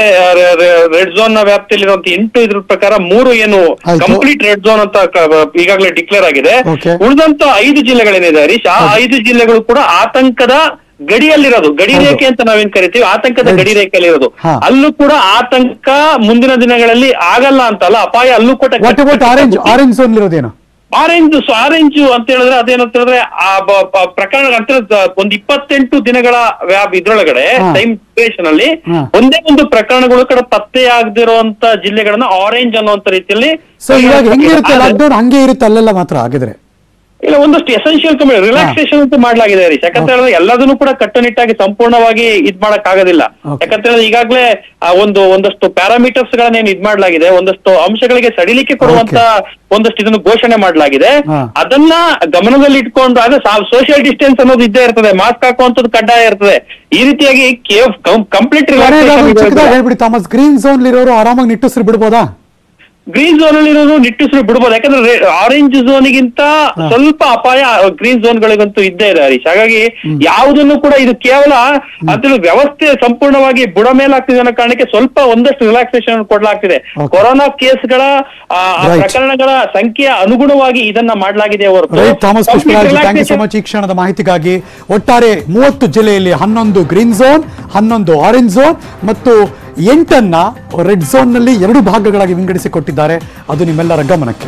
[SPEAKER 2] ರೆಡ್ ಝೋನ್ ನ ವ್ಯಾಪ್ತಿಯಲ್ಲಿರುವಂತ ಎಂಟು ಇದ್ರ ಪ್ರಕಾರ ಮೂರು ಏನು
[SPEAKER 1] ಆಯ್ತು.
[SPEAKER 2] ಕಂಪ್ಲೀಟ್ ರೆಡ್ ಝೋನ್ ಅಂತ ಕ- ಈಗಾಗಲೇ ಡಿಕ್ಲೇರ್ ಆಗಿದೆ
[SPEAKER 1] Okay.
[SPEAKER 2] ಉಳಿದಂತ ಐದು ಜಿಲ್ಲೆಗಳೇನಿದೆ ಹರೀಶ್ ಆ ಐದು ಜಿಲ್ಲೆಗಳು ಕೂಡ ಆತಂಕದ ಗಡಿಯಲ್ಲಿರೋದು ಗಡಿ
[SPEAKER 1] ಹೌದು.
[SPEAKER 2] ರೇಖೆ ಅಂತ ನಾವೇನ್ ಕರಿತೀವಿ ಆತಂಕದ
[SPEAKER 1] Right.
[SPEAKER 2] ಗಡಿ ರೇಖೆಯಲ್ಲಿರೋದು
[SPEAKER 1] ಹಾ.
[SPEAKER 2] ಅಲ್ಲೂ ಕೂಡ ಆತಂಕ ಮುಂದಿನ ದಿನಗಳಲ್ಲಿ ಆಗಲ್ಲ ಅಂತಲ್ಲ ಅಪಾಯ ಅಲ್ಲೂ ಕೂಡ
[SPEAKER 1] what about orange orange zone ಇರೋದೇನು
[SPEAKER 2] ಆರೆಂಜ್ ಆರೆಂಜ್ ಅಂತ ಹೇಳಿದ್ರೆ ಅದೇನಂತ ಹೇಳಿದ್ರೆ ಆ ಬ- ಬ- ಪ್ರಕರಣ ಅಂತ ಹೇಳಿದ್ರೆ ಒಂದು ಇಪ್ಪತ್ತೆಂಟು ದಿನಗಳ ವ್ಯಾಪ್ ಇದ್ರೊಳಗಡೆ
[SPEAKER 1] ಹಾ.
[SPEAKER 2] ಟೈಮ್ ಡ್ಯೂರೇಷನ್ ಅಲ್ಲಿ
[SPEAKER 1] ಹಾ.
[SPEAKER 2] ಒಂದೇ ಒಂದು ಪ್ರಕರಣಗಳು ಕಡೆ ಪತ್ತೆ ಆಗದಿರುವಂತ ಜಿಲ್ಲೆಗಳನ್ನ ಆರೆಂಜ್ ಅನ್ನುವಂತ ರೀತಿಯಲ್ಲಿ
[SPEAKER 1] ಸೊ ಇವಾಗ ಹೆಂಗಿರುತ್ತೆ
[SPEAKER 2] ಆದ್ರೆ-
[SPEAKER 1] ಲಾಕ್ಡೌನ್ ಹಂಗೆ ಇರುತ್ತೆ ಅಲ್ಲೆಲ್ಲ ಮಾತ್ರ ಆಗಿದ್ರೆ
[SPEAKER 2] ಇಲ್ಲ ಒಂದಷ್ಟು ಎಸೆನ್ಷಿಯಲ್ ಕಮ್ಮಿ ರಿಲ್ಯಾಕ್ಸೇಷನ್ ಅಂತ ಮಾಡ್ಲಾಗಿದೆ ಹರೀಶ್ ಯಾಕಂತ ಹೇಳಿದ್ರೆ ಎಲ್ಲದನ್ನು ಕೂಡ ಕಟ್ಟುನಿಟ್ಟಾಗಿ ಸಂಪೂರ್ಣವಾಗಿ ಇದ್ ಮಾಡಕ್ ಆಗೋದಿಲ್ಲ
[SPEAKER 1] Okay.
[SPEAKER 2] ಯಾಕಂತ ಹೇಳಿದ್ರೆ ಈಗಾಗಲೇ ಆ ಒಂದು ಒಂದಷ್ಟು ಪ್ಯಾರಾಮೀಟರ್ಸ್ ಗಳನ್ನ ಇದ್ ಮಾಡ್ಲಾಗಿದೆ ಒಂದಷ್ಟು ಅಂಶಗಳಿಗೆ ಸಡಿಲಿಕೆ ಕೊಡುವಂತ ಒಂದಷ್ಟು ಇದನ್ನು ಘೋಷಣೆ ಮಾಡಲಾಗಿದೆ
[SPEAKER 1] ಹಾ.
[SPEAKER 2] ಅದನ್ನ ಗಮನದಲ್ಲಿ ಇಟ್ಕೊಂಡು ಅದೇ ಸೋಷಿಯಲ್ ಡಿಸ್ಟೆನ್ಸ್ ಅನ್ನೋದು ಇದ್ದೇ ಇರ್ತದೆ ಮಾಸ್ಕ್ ಹಾಕುವಂತದ್ದು ಕಡ್ಡಾಯ ಇರ್ತದೆ ಈ ರೀತಿಯಾಗಿ ಕಂಪ್ಲೀಟ್
[SPEAKER 1] ಕೊನೆಯದಾಗಿ ಚಿಕ್ಕದಾಗಿ
[SPEAKER 2] ರಿಲ್ಯಾಕ್ಸೇಷನ್
[SPEAKER 1] ಹೇಳ್ಬಿಡಿ ಥಾಮಸ್ ಗ್ರೀನ್ ಝೋನ್ ಇರೋರು ಆರಾಮಾಗಿ ನಿಟ್ಟುಸಿರು ಬಿಡ್ಬೋದಾ
[SPEAKER 2] ಗ್ರೀನ್ ಝೋನ್ ಅಲ್ಲಿ ಇರೋದು ನಿಟ್ಟುಸಿರು ಬಿಡ್ಬೋದು ಯಾಕಂದ್ರೆ ಆರೆಂಜ್ ಝೋನಿಗಿಂತ
[SPEAKER 1] ಹಾ.
[SPEAKER 2] ಸ್ವಲ್ಪ ಅಪಾಯ ಗ್ರೀನ್ ಝೋನ್ ಗಳಿಗಂತೂ ಇದ್ದೇ ಇದೆ ಹರೀಶ್ ಹಾಗಾಗಿ ಯಾವುದನ್ನು ಕೂಡ ಇದು ಕೇವಲ ಅದ್ರ ವ್ಯವಸ್ಥೆ ಸಂಪೂರ್ಣವಾಗಿ ಬುಡ ಮೇಲಾಗ್ತಿದೆ ಅನ್ನೋ ಕಾರಣಕ್ಕೆ ಸ್ವಲ್ಪ ಒಂದಷ್ಟು ರಿಲ್ಯಾಕ್ಸೇಷನ್ ಕೊಡ್ಲಾಗ್ತಿದೆ
[SPEAKER 1] Okay.
[SPEAKER 2] ಕೊರೋನಾ ಕೇಸ್ಗಳ ಆ, ಆ
[SPEAKER 1] Right.
[SPEAKER 2] ಪ್ರಕರಣಗಳ ಸಂಖ್ಯೆಯ ಅನುಗುಣವಾಗಿ ಇದನ್ನ ಮಾಡಲಾಗಿದೆ ಹೊರತು
[SPEAKER 1] right Thomas
[SPEAKER 2] complete
[SPEAKER 1] Pushparaj thank you so
[SPEAKER 2] relaxation-
[SPEAKER 1] much ಈ ಕ್ಷಣದ ಮಾಹಿತಿಗಾಗಿ ಒಟ್ಟಾರೆ ಮೂವತ್ತು ಜಿಲ್ಲೆಯಲ್ಲಿ ಹನ್ನೊಂದು ಗ್ರೀನ್ ಝೋನ್ ಹನ್ನೊಂದು ಆರೆಂಜ್ ಝೋನ್ ಮತ್ತು ಎಂಟನ್ನ ರೆಡ್ ಝೋನ್ ನಲ್ಲಿ ಎರಡು ಭಾಗಗಳಾಗಿ ವಿಂಗಡಿಸಿ ಕೊಟ್ಟಿದ್ದಾರೆ ಅದು ನಿಮ್ಮೆಲ್ಲರ ಗಮನಕ್ಕೆ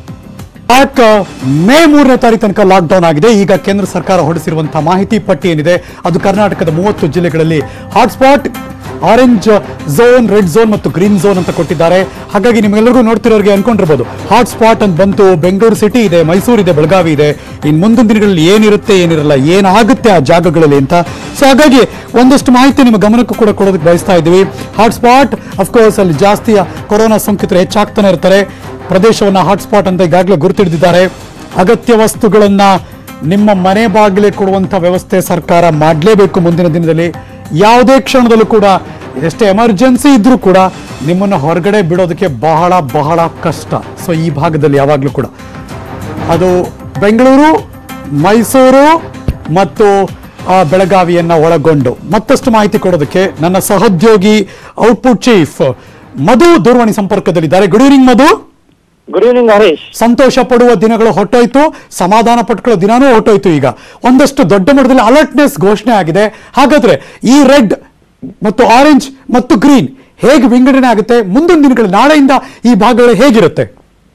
[SPEAKER 1] ಪಾಕ್ ಮೇ ಮೂರನೇ ತಾರೀಕು ತನಕ ಲಾಕ್ ಡೌನ್ ಆಗಿದೆ ಈಗ ಕೇಂದ್ರ ಸರ್ಕಾರ ಹೊರಡಿಸಿರುವಂತಹ ಮಾಹಿತಿ ಪಟ್ಟಿ ಏನಿದೆ ಅದು ಕರ್ನಾಟಕದ ಮೂವತ್ತು ಜಿಲ್ಲೆಗಳಲ್ಲಿ hotspot orange zone red zone ಮತ್ತು ಗ್ರೀನ್ ಝೋನ್ ಅಂತ ಕೊಟ್ಟಿದ್ದಾರೆ ಹಾಗಾಗಿ ನಿಮ್ಗೆಲ್ಲರಿಗೂ ನೋಡ್ತಿರೋರಿಗೆ ಅನ್ಕೊಂಡಿರ್ಬೋದು ಹಾಟ್ಸ್ಪಾಟ್ ಅಂತ ಬಂತು ಬೆಂಗಳೂರು ಸಿಟಿ ಇದೆ ಮೈಸೂರು ಇದೆ ಬೆಳಗಾವಿ ಇದೆ ಇನ್ನು ಮುಂದಿನ ದಿನಗಳಲ್ಲಿ ಏನಿರುತ್ತೆ ಏನಿರಲ್ಲ ಏನಾಗುತ್ತೆ ಆ ಜಾಗಗಳಲ್ಲಿ ಅಂತ ಸೊ ಹಾಗಾಗಿ ಒಂದಷ್ಟು ಮಾಹಿತಿ ನಿಮ್ಮ ಗಮನಕ್ಕೂ ಕೂಡ ಕೊಡೋದಕ್ಕೆ ಬಯಸ್ತಾ ಇದ್ದೀವಿ ಹಾಟ್ಸ್ಪಾಟ್ ಅಫ್ಕೋರ್ಸ್ ಅಲ್ಲಿ ಜಾಸ್ತಿ ಕೊರೋನಾ ಸೋಂಕಿತರು ಹೆಚ್ಚಾಗ್ತಾನೆ ಇರ್ತಾರೆ ಪ್ರದೇಶವನ್ನ ಹಾಟ್ಸ್ಪಾಟ್ ಅಂತ ಈಗಾಗಲೇ ಗುರುತಿಡಿದಿದ್ದಾರೆ ಅಗತ್ಯ ವಸ್ತುಗಳನ್ನ ನಿಮ್ಮ ಮನೆ ಬಾಗಿಲೇ ಕೊಡುವಂತ ವ್ಯವಸ್ಥೆ ಸರ್ಕಾರ ಮಾಡಲೇಬೇಕು ಮುಂದಿನ ದಿನದಲ್ಲಿ ಯಾವುದೇ ಕ್ಷಣದಲ್ಲೂ ಕೂಡ ಎಷ್ಟೇ ಎಮರ್ಜೆನ್ಸಿ ಇದ್ರೂ ಕೂಡ ನಿಮ್ಮನ್ನು ಹೊರಗಡೆ ಬಿಡೋದಕ್ಕೆ ಬಹಳ ಬಹಳ ಕಷ್ಟ ಸೊ ಈ ಭಾಗದಲ್ಲಿ ಯಾವಾಗಲೂ ಕೂಡ ಅದು ಬೆಂಗಳೂರು ಮೈಸೂರು ಮತ್ತು ಆ, ಬೆಳಗಾವಿಯನ್ನ ಒಳಗೊಂಡು ಮತ್ತಷ್ಟು ಮಾಹಿತಿ ಕೊಡೋದಕ್ಕೆ ನನ್ನ ಸಹೋದ್ಯೋಗಿ ಔಟ್ಪುಟ್ ಚೀಫ್ ಮಧು ದೂರವಾಣಿ ಸಂಪರ್ಕದಲ್ಲಿದ್ದಾರೆ good evening Madhu
[SPEAKER 2] good evening Harish
[SPEAKER 1] ಸಂತೋಷ ಪಡುವ ದಿನಗಳು ಹೊಟ್ಟೋಯ್ತು ಸಮಾಧಾನ ಪಟ್ಕೊಳ್ಳೋ ದಿನಾನೂ ಹೊಟ್ಟೋಯ್ತು ಈಗ ಒಂದಷ್ಟು ದೊಡ್ಡ ಮಟ್ಟದಲ್ಲಿ ಅಲರ್ಟ್ನೆಸ್ ಘೋಷಣೆ ಆಗಿದೆ ಹಾಗಾದ್ರೆ ಈ ರೆಡ್ ಮತ್ತು ಆರೆಂಜ್ ಮತ್ತು ಗ್ರೀನ್ ಹೇಗೆ ವಿಂಗಡಣೆ ಆಗುತ್ತೆ ಮುಂದಿನ ದಿನಗಳು ನಾಳೆಯಿಂದ ಈ ಭಾಗಗಳು ಹೇಗಿರುತ್ತೆ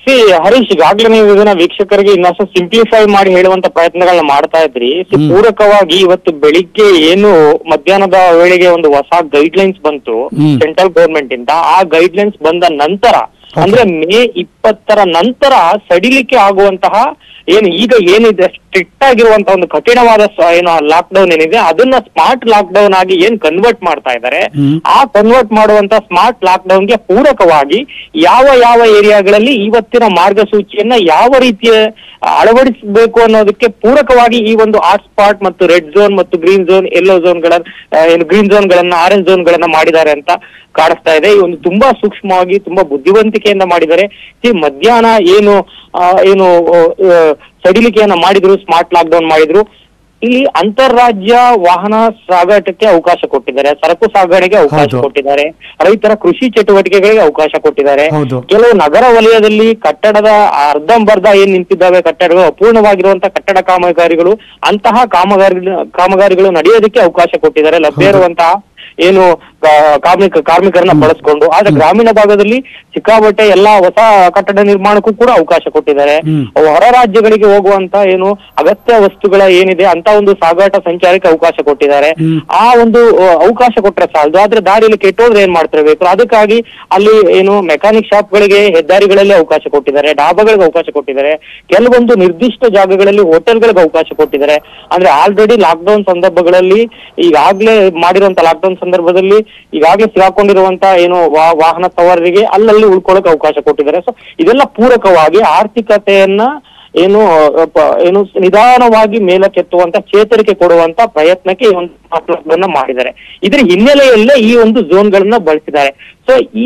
[SPEAKER 3] ಸಿ ಹರೀಶ್ ಈಗಾಗ್ಲೇ ನೀವು ಇದನ್ನ ವೀಕ್ಷಕರಿಗೆ ಇನ್ನಷ್ಟು ಸಿಂಪ್ಲಿಫೈ ಮಾಡಿ ಹೇಳುವಂತ ಪ್ರಯತ್ನಗಳನ್ನ ಮಾಡ್ತಾ ಇದ್ರಿ ಸಿ ಪೂರಕವಾಗಿ ಇವತ್ತು ಬೆಳಿಗ್ಗೆ ಏನು ಮಧ್ಯಾಹ್ನದ ವೇಳೆಗೆ ಒಂದು ಹೊಸ ಗೈಡ್ ಲೈನ್ಸ್ ಬಂತು
[SPEAKER 1] ಹ್ಮ್.
[SPEAKER 3] ಸೆಂಟ್ರಲ್ ಗೌರ್ಮೆಂಟ್ ಇಂದ ಆ ಗೈಡ್ ಲೈನ್ಸ್ ಬಂದ ನಂತರ ಅಂದ್ರೆ ಮೇ ಇಪ್ಪತ್ತರ ನಂತರ ಸಡಿಲಿಕೆ ಆಗುವಂತಹ ಏನು ಈಗ ಏನಿದೆ ಸ್ಟ್ರಿಕ್ಟ್ ಆಗಿರುವಂತ ಒಂದು ಕಠಿಣವಾದ ಸ- ಏನು ಲಾಕ್ ಡೌನ್ ಏನಿದೆ ಅದನ್ನ ಸ್ಮಾರ್ಟ್ ಲಾಕ್ ಡೌನ್ ಆಗಿ ಏನ್ ಕನ್ವರ್ಟ್ ಮಾಡ್ತಾ ಇದ್ದಾರೆ
[SPEAKER 1] ಹ್ಮ್.
[SPEAKER 3] ಆ ಕನ್ವರ್ಟ್ ಮಾಡುವಂತ ಸ್ಮಾರ್ಟ್ ಲಾಕ್ ಗೆ ಪೂರಕವಾಗಿ ಯಾವ ಯಾವ ಏರಿಯಾಗಳಲ್ಲಿ ಇವತ್ತಿನ ಮಾರ್ಗಸೂಚಿಯನ್ನ ಯಾವ ರೀತಿಯ ಅಳವಡಿಸಬೇಕು ಅನ್ನೋದಕ್ಕೆ ಪೂರಕವಾಗಿ ಈ ಒಂದು ಹಾಟ್ ಸ್ಪಾಟ್ ಮತ್ತು ರೆಡ್ ಝೋನ್ ಮತ್ತು ಗ್ರೀನ್ ಝೋನ್ ಎಲ್ಲೋ ಝೋನ್ ಗಳ ಏನು ಗ್ರೀನ್ ಝೋನ್ ಗಳನ್ನ ಆರೆಂಜ್ ಝೋನ್ ಗಳನ್ನ ಮಾಡಿದ್ದಾರೆ ಅಂತ ಕಾಣಿಸ್ತಾ ಇದೆ ಈ ಒಂದು ತುಂಬಾ ಸೂಕ್ಷ್ಮವಾಗಿ ತುಂಬಾ ಬುದ್ಧಿವಂತಿಕೆಯಿಂದ ಮಾಡಿದ್ದಾರೆ ಈ ಮಧ್ಯಾಹ್ನ ಏನು ಆ, ಏನು ಆ, ಸಡಿಲಿಕೆಯನ್ನ ಮಾಡಿದ್ರು ಸ್ಮಾರ್ಟ್ ಲಾಕ್ ಡೌನ್ ಮಾಡಿದ್ರು ಇಲ್ಲಿ ಅಂತಾರಾಜ್ಯ ವಾಹನ ಸಾಗಾಟಕ್ಕೆ ಅವಕಾಶ ಕೊಟ್ಟಿದ್ದಾರೆ ಸರಕು ಸಾಗಣೆಗೆ ಅವಕಾಶ
[SPEAKER 1] ಹೌದು.
[SPEAKER 3] ಕೊಟ್ಟಿದ್ದಾರೆ ರೈತರ ಕೃಷಿ ಚಟುವಟಿಕೆಗಳಿಗೆ ಅವಕಾಶ ಕೊಟ್ಟಿದ್ದಾರೆ
[SPEAKER 1] ಹೌದು.
[SPEAKER 3] ಕೆಲವು ನಗರ ವಲಯದಲ್ಲಿ ಕಟ್ಟಡದ ಅರ್ಧಂಬರ್ಧ ಏನ್ ನಿಂತಿದ್ದಾವೆ ಕಟ್ಟಡಗಳು ಅಪೂರ್ಣವಾಗಿರುವಂತಹ ಕಟ್ಟಡ ಕಾಮಗಾರಿಗಳು ಅಂತಹ ಕಾಮಗಾರಿ ಕಾಮಗಾರಿಗಳು ನಡೆಯೋದಕ್ಕೆ ಅವಕಾಶ ಕೊಟ್ಟಿದ್ದಾರೆ ಲಭ್ಯ ಇರುವಂತಹ ಏನು ಕಾ- ಕಾರ್ಮಿಕ ಕಾರ್ಮಿಕರನ್ನ ಬಳಸ್ಕೊಂಡು ಆದ್ರೆ ಗ್ರಾಮೀಣ ಭಾಗದಲ್ಲಿ ಸಿಕ್ಕಾಬಟ್ಟೆ ಎಲ್ಲಾ ಹೊಸ ಕಟ್ಟಡ ನಿರ್ಮಾಣಕ್ಕೂ ಕೂಡ ಅವಕಾಶ ಕೊಟ್ಟಿದ್ದಾರೆ
[SPEAKER 1] ಹ್ಮ್.
[SPEAKER 3] ಅವು ಹೊರ ರಾಜ್ಯಗಳಿಗೆ ಹೋಗುವಂತ ಏನು ಅಗತ್ಯ ವಸ್ತುಗಳ ಏನಿದೆ ಅಂತ ಒಂದು ಸಾಗಾಟ ಸಂಚಾರಕ್ಕೆ ಅವಕಾಶ ಕೊಟ್ಟಿದ್ದಾರೆ
[SPEAKER 1] ಹ್ಮ್.
[SPEAKER 3] ಆ ಒಂದು ಅ, ಅವಕಾಶ ಕೊಟ್ರೆ ಸಾಲದು ಆದ್ರೆ ದಾರಿಯಲ್ಲಿ ಕೆಟ್ಟೋದ್ರೆ ಏನ್ ಮಾಡ್ತಿರ್ಬೇಕು ಅದಕ್ಕಾಗಿ ಅಲ್ಲಿ ಏನು ಮೆಕ್ಯಾನಿಕ್ ಶಾಪ್ಗಳಿಗೆ ಹೆದ್ದಾರಿಗಳಲ್ಲಿ ಅವಕಾಶ ಕೊಟ್ಟಿದ್ದಾರೆ ಡಾಬಾಗಳಿಗೆ ಅವಕಾಶ ಕೊಟ್ಟಿದ್ದಾರೆ ಕೆಲವೊಂದು ನಿರ್ದಿಷ್ಟ ಜಾಗಗಳಲ್ಲಿ ಹೋಟೆಲ್ಗಳಿಗೆ ಅವಕಾಶ ಕೊಟ್ಟಿದ್ದಾರೆ ಅಂದ್ರೆ ಆಲ್ರೆಡಿ ಲಾಕ್ಡೌನ್ ಸಂದರ್ಭಗಳಲ್ಲಿ ಈಗಾಗ್ಲೇ ಮಾಡಿರುವಂತ ಲಾಕ್ಡೌನ್ ಸಂದರ್ಭದಲ್ಲಿ ಈಗಾಗ್ಲೇ ಸಿಗಾಕೊಂಡಿರುವಂತ ಏನು ವಾ- ವಾಹನ ಸವಾರರಿಗೆ ಅಲ್ಲಲ್ಲಿ ಉಳ್ಕೊಳ್ಳೋಕೆ ಅವಕಾಶ ಕೊಟ್ಟಿದ್ದಾರೆ ಸೊ ಇದೆಲ್ಲ ಪೂರಕವಾಗಿ ಆರ್ಥಿಕತೆಯನ್ನ ಏನು ಅ, ಪ- ಏನು ನಿಧಾನವಾಗಿ ಮೇಲಕ್ಕೆತ್ತುವಂತ ಚೇತರಿಕೆ ಕೊಡುವಂತ ಪ್ರಯತ್ನಕ್ಕೆ ಈ ಒಂದು ಲಾಕ್ಡೌನ್ ಮಾಡಿದ್ದಾರೆ ಇದರ ಹಿನ್ನೆಲೆಯಲ್ಲೇ ಈ ಒಂದು ಝೋನ್ಗಳನ್ನ ಬಳಸಿದ್ದಾರೆ ಸೊ ಈ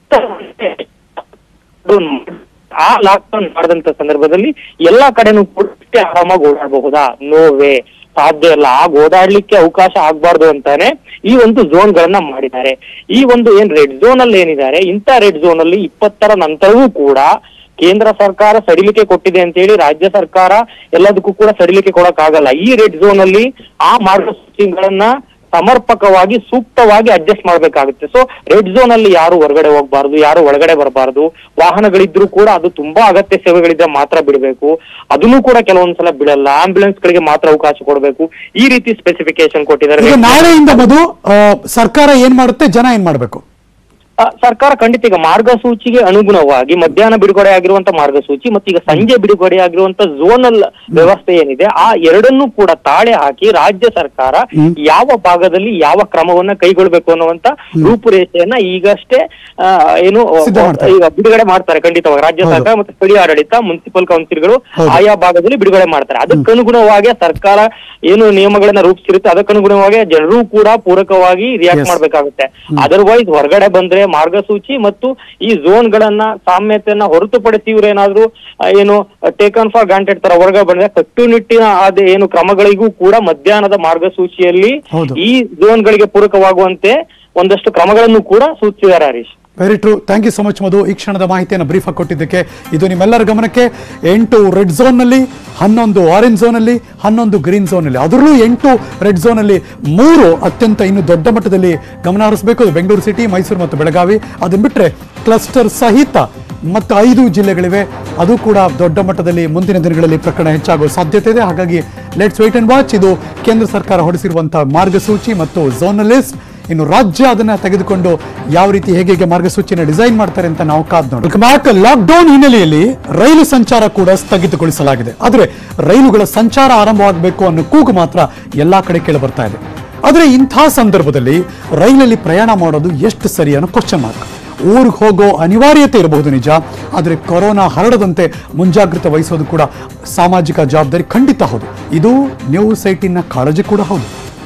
[SPEAKER 3] ಆ ಲಾಕ್ಡೌನ್ ಮಾಡಿದಂತ ಸಂದರ್ಭದಲ್ಲಿ ಎಲ್ಲಾ ಕಡೆನೂ ಕೂಡ ಅಷ್ಟೇ ಆರಾಮಾಗಿ ಓಡಾಡಬಹುದಾ ನೋವೇ ಸಾಧ್ಯ ಇಲ್ಲ ಆಗ ಓಡಾಡ್ಲಿಕ್ಕೆ ಅವಕಾಶ ಆಗ್ಬಾರ್ದು ಅಂತಾನೆ ಈ ಒಂದು ಝೋನ್ ಗಳನ್ನ ಮಾಡಿದ್ದಾರೆ ಈ ಒಂದು ಏನ್ ರೆಡ್ ಝೋನ್ ಅಲ್ಲಿ ಏನಿದ್ದಾರೆ ಇಂಥ ರೆಡ್ ಝೋನ್ ಅಲ್ಲಿ ಇಪ್ಪತ್ತರ ನಂತರವೂ ಕೂಡ ಕೇಂದ್ರ ಸರ್ಕಾರ ಸಡಿಲಿಕೆ ಕೊಟ್ಟಿದೆ ಅಂತ ಹೇಳಿ ರಾಜ್ಯ ಸರ್ಕಾರ ಎಲ್ಲದಕ್ಕೂ ಕೂಡ ಸಡಿಲಿಕೆ ಕೊಡಕ್ಕಾಗಲ್ಲ ಈ ರೆಡ್ ಝೋನ್ ಅಲ್ಲಿ ಆ ಮಾರ್ಗಸೂಚಿಗಳನ್ನ ಸಮರ್ಪಕವಾಗಿ ಸೂಕ್ತವಾಗಿ ಅಡ್ಜಸ್ಟ್ ಮಾಡ್ಬೇಕಾಗುತ್ತೆ ಸೊ ರೆಡ್ ಝೋನ್ ಅಲ್ಲಿ ಯಾರು ಹೊರಗಡೆ ಹೋಗ್ಬಾರ್ದು ಯಾರು ಒಳಗಡೆ ಬರಬಾರ್ದು ವಾಹನಗಳಿದ್ರು ಕೂಡ ಅದು ತುಂಬಾ ಅಗತ್ಯ ಸೇವೆಗಳಿದ್ರೆ ಮಾತ್ರ ಬಿಡಬೇಕು ಅದನ್ನು ಕೂಡ ಕೆಲವೊಂದ್ಸಲ ಬಿಡಲ್ಲ ಆಂಬ್ಯುಲೆನ್ಸ್ ಗಳಿಗೆ ಮಾತ್ರ ಅವಕಾಶ ಕೊಡಬೇಕು ಈ ರೀತಿ ಸ್ಪೆಸಿಫಿಕೇಶನ್
[SPEAKER 1] ಈಗ
[SPEAKER 3] ಕೊಟ್ಟಿದ್ದಾರೆ
[SPEAKER 1] ನಾಳೆಯಿಂದ ಮಧು ಆ, ಸರ್ಕಾರ ಏನ್ ಮಾಡುತ್ತೆ ಜನ ಏನ್ ಮಾಡ್ಬೇಕು
[SPEAKER 3] ಆ, ಸರ್ಕಾರ ಖಂಡಿತ ಈಗ ಮಾರ್ಗಸೂಚಿಗೆ ಅನುಗುಣವಾಗಿ ಮಧ್ಯಾಹ್ನ ಬಿಡುಗಡೆ ಆಗಿರುವಂತ ಮಾರ್ಗಸೂಚಿ ಮತ್ತು ಈಗ ಸಂಜೆ ಬಿಡುಗಡೆ ಆಗಿರುವಂತ ಝೋನಲ್ ವ್ಯವಸ್ಥೆ ಏನಿದೆ ಆ ಎರಡನ್ನೂ ಕೂಡ ತಾಳೆ ಹಾಕಿ ರಾಜ್ಯ ಸರ್ಕಾರ
[SPEAKER 1] ಹ್ಮ್.
[SPEAKER 3] ಯಾವ ಭಾಗದಲ್ಲಿ ಯಾವ ಕ್ರಮವನ್ನ ಕೈಗೊಳ್ಬೇಕು ಅನ್ನುವಂತ ರೂಪುರೇಷೆಯನ್ನ ಈಗಷ್ಟೇ ಆ, ಏನು
[SPEAKER 1] ಸಿದ್ಧ ಮಾಡ್ತಾರೆ.
[SPEAKER 3] ಈಗ ಬಿಡುಗಡೆ ಮಾಡ್ತಾರೆ ಖಂಡಿತವಾಗಿ ರಾಜ್ಯ
[SPEAKER 1] ಹೌದು.
[SPEAKER 3] ಸರ್ಕಾರ ಮತ್ತು ಸ್ಥಳೀಯ ಆಡಳಿತ ಮುನ್ಸಿಪಲ್ ಕೌನ್ಸಿಲ್ಗಳು
[SPEAKER 1] ಹೌದು.
[SPEAKER 3] ಆಯಾ ಭಾಗದಲ್ಲಿ ಬಿಡುಗಡೆ ಮಾಡ್ತಾರೆ ಅದಕ್ಕನುಗುಣವಾಗಿ ಸರ್ಕಾರ ಏನು ನಿಯಮಗಳನ್ನ ರೂಪಿಸಿರುತ್ತೆ ಅದಕ್ಕನುಗುಣವಾಗಿ ಜನರು ಕೂಡ ಪೂರಕವಾಗಿ ರಿಯಾಕ್ಟ್
[SPEAKER 1] Yes.
[SPEAKER 3] ಮಾಡ್ಬೇಕಾಗುತ್ತೆ ಅದರ್ವೈಸ್ ಹೊರಗಡೆ ಬಂದ್ರೆ ಮಾರ್ಗಸೂಚಿ ಮತ್ತು ಈ ಝೋನ್ ಗಳನ್ನ ಸಾಮ್ಯತೆಯನ್ನ ಹೊರತುಪಡಿಸಿ ಇವ್ರೇನಾದ್ರೂ ಆ, ಏನು ಟೇಕನ್ ಫಾರ್ ಗ್ರಾಂಟೆಡ್ ತರ ಹೊರಗಡೆ ಬಂದ್ರೆ ಕಟ್ಟುನಿಟ್ಟಿನ ಆದ ಏನು ಕ್ರಮಗಳಿಗೂ ಕೂಡ ಮಧ್ಯಾಹ್ನದ ಮಾರ್ಗಸೂಚಿಯಲ್ಲಿ
[SPEAKER 1] ಹೌದು.
[SPEAKER 3] ಈ ಝೋನ್ ಗಳಿಗೆ ಪೂರಕವಾಗುವಂತೆ ಒಂದಷ್ಟು ಕ್ರಮಗಳನ್ನು ಕೂಡ ಸೂಚಿಸಿದ್ದಾರೆ Harish
[SPEAKER 1] very true thank you so much Madhu ಈ ಕ್ಷಣದ ಮಾಹಿತಿಯನ್ನು ಬ್ರೀಫ್ ಆಗಿ ಕೊಟ್ಟಿದ್ದಕ್ಕೆ ಇದು ನಿಮ್ಮೆಲ್ಲರ ಗಮನಕ್ಕೆ ಎಂಟು ರೆಡ್ ಝೋನ್ನಲ್ಲಿ ಹನ್ನೊಂದು ಆರೆಂಜ್ ಝೋನಲ್ಲಿ ಹನ್ನೊಂದು ಗ್ರೀನ್ ಝೋನಲ್ಲಿ ಅದರಲ್ಲೂ ಎಂಟು ರೆಡ್ ಝೋನಲ್ಲಿ ಮೂರು ಅತ್ಯಂತ ಇನ್ನು ದೊಡ್ಡ ಮಟ್ಟದಲ್ಲಿ ಗಮನ ಹರಿಸಬೇಕು ಅದು ಬೆಂಗಳೂರು ಸಿಟಿ ಮೈಸೂರು ಮತ್ತು ಬೆಳಗಾವಿ ಅದನ್ನ ಬಿಟ್ಟರೆ ಕ್ಲಸ್ಟರ್ ಸಹಿತ ಮತ್ತು ಐದು ಜಿಲ್ಲೆಗಳಿವೆ ಅದು ಕೂಡ ದೊಡ್ಡ ಮಟ್ಟದಲ್ಲಿ ಮುಂದಿನ ದಿನಗಳಲ್ಲಿ ಪ್ರಕರಣ ಹೆಚ್ಚಾಗುವ ಸಾಧ್ಯತೆ ಇದೆ ಹಾಗಾಗಿ ಲೆಟ್ಸ್ ವೇಟ್ ಅಂಡ್ ವಾಚ್ ಇದು ಕೇಂದ್ರ ಸರ್ಕಾರ ಹೊರಡಿಸಿರುವಂತಹ ಮಾರ್ಗಸೂಚಿ ಮತ್ತು ಝೋನಲಿಸ್ಟ್ ಇನ್ನು ರಾಜ್ಯ ಅದನ್ನ ತೆಗೆದುಕೊಂಡು ಯಾವ ರೀತಿ ಹೇಗೆ ಹೇಗೆ ಮಾರ್ಗಸೂಚಿನ ಡಿಸೈನ್ ಮಾಡ್ತಾರೆ ಅಂತ ನಾವು ಕಾದ್ ನೋಡಿ ಬ್ಯಾಕ್ ಲಾಕ್ಡೌನ್ ಹಿನ್ನೆಲೆಯಲ್ಲಿ ರೈಲು ಸಂಚಾರ ಕೂಡ ಸ್ಥಗಿತಗೊಳಿಸಲಾಗಿದೆ ಆದರೆ ರೈಲುಗಳ ಸಂಚಾರ ಆರಂಭವಾಗಬೇಕು ಅನ್ನೋ ಕೂಗು ಮಾತ್ರ ಎಲ್ಲಾ ಕಡೆ ಕೇಳಿ ಬರ್ತಾ ಇದೆ ಆದರೆ ಇಂಥ ಸಂದರ್ಭದಲ್ಲಿ ರೈಲಲ್ಲಿ ಪ್ರಯಾಣ ಮಾಡೋದು ಎಷ್ಟು ಸರಿ ಅನ್ನೋ ಕ್ವಶನ್ ಮಾರ್ಕ್ ಊರಿಗೆ ಹೋಗೋ ಅನಿವಾರ್ಯತೆ ಇರಬಹುದು ನಿಜ ಆದರೆ ಕೊರೋನಾ ಹರಡದಂತೆ ಮುಂಜಾಗ್ರತೆ ವಹಿಸೋದು ಕೂಡ ಸಾಮಾಜಿಕ ಜವಾಬ್ದಾರಿ ಖಂಡಿತ ಹೌದು ಇದು ನ್ಯೂಸ್ ಏಟಿನ ಕಾಳಜಿ ಕೂಡ ಹೌದು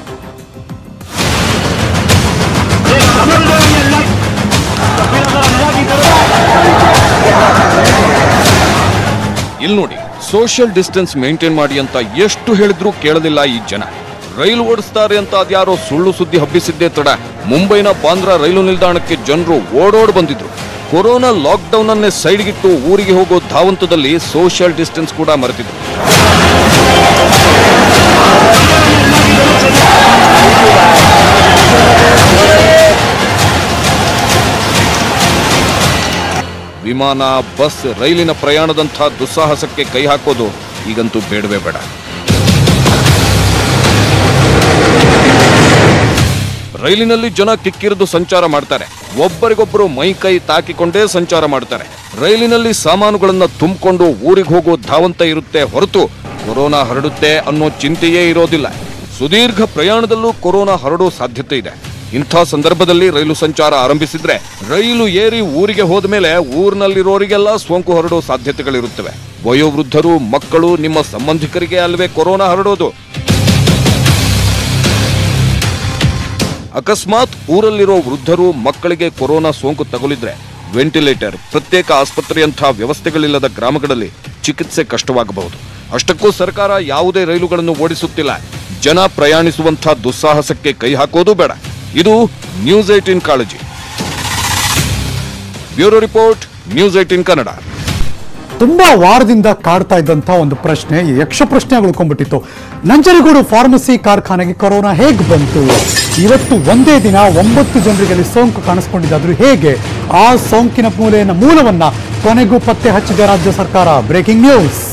[SPEAKER 4] ಇಲ್ಲಿ ನೋಡಿ ಸೋಷಿಯಲ್ ಡಿಸ್ಟೆನ್ಸ್ ಮೇಂಟೈನ್ ಮಾಡಿ ಅಂತ ಎಷ್ಟು ಹೇಳಿದ್ರು ಕೇಳಲಿಲ್ಲ ಈ ಜನ ರೈಲು ಓಡಿಸ್ತಾರೆ ಅಂತ ಅದ್ಯಾರೋ ಸುಳ್ಳು ಸುದ್ದಿ ಹಬ್ಬಿಸಿದ್ದೇ ತಡ ಮುಂಬೈನ ಬಾಂದ್ರಾ ರೈಲು ನಿಲ್ದಾಣಕ್ಕೆ ಜನರು ಓಡೋಡ್ ಬಂದಿದ್ರು ಕೊರೋನಾ ಲಾಕ್ಡೌನ್ ಅನ್ನೇ ಸೈಡ್ಗಿಟ್ಟು ಊರಿಗೆ ಹೋಗೋ ಧಾವಂತದಲ್ಲಿ ಸೋಷಿಯಲ್ ಡಿಸ್ಟೆನ್ಸ್ ಕೂಡ ಮರೆತಿದ್ರು ವಿಮಾನ ಬಸ್ ರೈಲಿನ ಪ್ರಯಾಣದಂಥ ದುಸ್ಸಾಹಸಕ್ಕೆ ಕೈ ಹಾಕೋದು ಈಗಂತೂ ಬೇಡವೇ ಬೇಡ ರೈಲಿನಲ್ಲಿ ಜನ ಕಿಕ್ಕಿರಿದು ಸಂಚಾರ ಮಾಡ್ತಾರೆ ಒಬ್ಬರಿಗೊಬ್ಬರು ಮೈ ಕೈ ತಾಕಿಕೊಂಡೇ ಸಂಚಾರ ಮಾಡ್ತಾರೆ ರೈಲಿನಲ್ಲಿ ಸಾಮಾನುಗಳನ್ನ ತುಂಬಿಕೊಂಡು ಊರಿಗೆ ಹೋಗೋ ಧಾವಂತ ಇರುತ್ತೆ ಹೊರತು ಕೊರೋನಾ ಹರಡುತ್ತೆ ಅನ್ನೋ ಚಿಂತೆಯೇ ಇರೋದಿಲ್ಲ ಸುದೀರ್ಘ ಪ್ರಯಾಣದಲ್ಲೂ ಕೊರೋನಾ ಹರಡೋ ಸಾಧ್ಯತೆ ಇದೆ ಇಂಥ ಸಂದರ್ಭದಲ್ಲಿ ರೈಲು ಸಂಚಾರ ಆರಂಭಿಸಿದ್ರೆ ರೈಲು ಏರಿ ಊರಿಗೆ ಹೋದ ಮೇಲೆ ಊರಿನಲ್ಲಿರೋರಿಗೆಲ್ಲ ಸೋಂಕು ಹರಡೋ ಸಾಧ್ಯತೆಗಳಿರುತ್ತವೆ ವಯೋವೃದ್ಧರು ಮಕ್ಕಳು ನಿಮ್ಮ ಸಂಬಂಧಿಕರಿಗೆ ಅಲ್ವೇ ಕೊರೋನಾ ಹರಡೋದು ಅಕಸ್ಮಾತ್ ಊರಲ್ಲಿರೋ ವೃದ್ಧರು ಮಕ್ಕಳಿಗೆ ಕೊರೋನಾ ಸೋಂಕು ತಗುಲಿದ್ರೆ ವೆಂಟಿಲೇಟರ್ ಪ್ರತ್ಯೇಕ ಆಸ್ಪತ್ರೆಯಂಥ ವ್ಯವಸ್ಥೆಗಳಿಲ್ಲದ ಗ್ರಾಮಗಳಲ್ಲಿ ಚಿಕಿತ್ಸೆ ಕಷ್ಟವಾಗಬಹುದು ಅಷ್ಟಕ್ಕೂ ಸರ್ಕಾರ ಯಾವುದೇ ರೈಲುಗಳನ್ನು ಓಡಿಸುತ್ತಿಲ್ಲ ಜನ ಪ್ರಯಾಣಿಸುವಂಥ ದುಸ್ಸಾಹಸಕ್ಕೆ ಕೈ ಹಾಕೋದು ಬೇಡ ಇದು ನ್ಯೂಸ್ ಏಟಿನ್ ಕಾಳಜಿ bureau report news eighteen Kannada
[SPEAKER 1] ತುಂಬಾ ವಾರದಿಂದ ಕಾಡ್ತಾ ಇದ್ದಂತ ಒಂದು ಪ್ರಶ್ನೆ ಈ ಯಕ್ಷ ಪ್ರಶ್ನೆ ಉಳ್ಕೊಂಡ್ಬಿಟ್ಟಿತ್ತು ನಂಜನಗೂಡು ಫಾರ್ಮಸಿ ಕಾರ್ಖಾನೆಗೆ ಕೊರೋನಾ ಹೇಗೆ ಬಂತು ಇವತ್ತು ಒಂದೇ ದಿನ ಒಂಬತ್ತು ಜನರಿಗೆ ಅಲ್ಲಿ ಸೋಂಕು ಕಾಣಿಸ್ಕೊಂಡಿದ್ದಾದ್ರೂ ಹೇಗೆ ಆ ಸೋಂಕಿನ ಮೂಲೆಯನ್ನ ಮೂಲವನ್ನ ಕೊನೆಗೂ ಪತ್ತೆ ಹಚ್ಚಿದೆ ರಾಜ್ಯ ಸರ್ಕಾರ ಬ್ರೇಕಿಂಗ್ ನ್ಯೂಸ್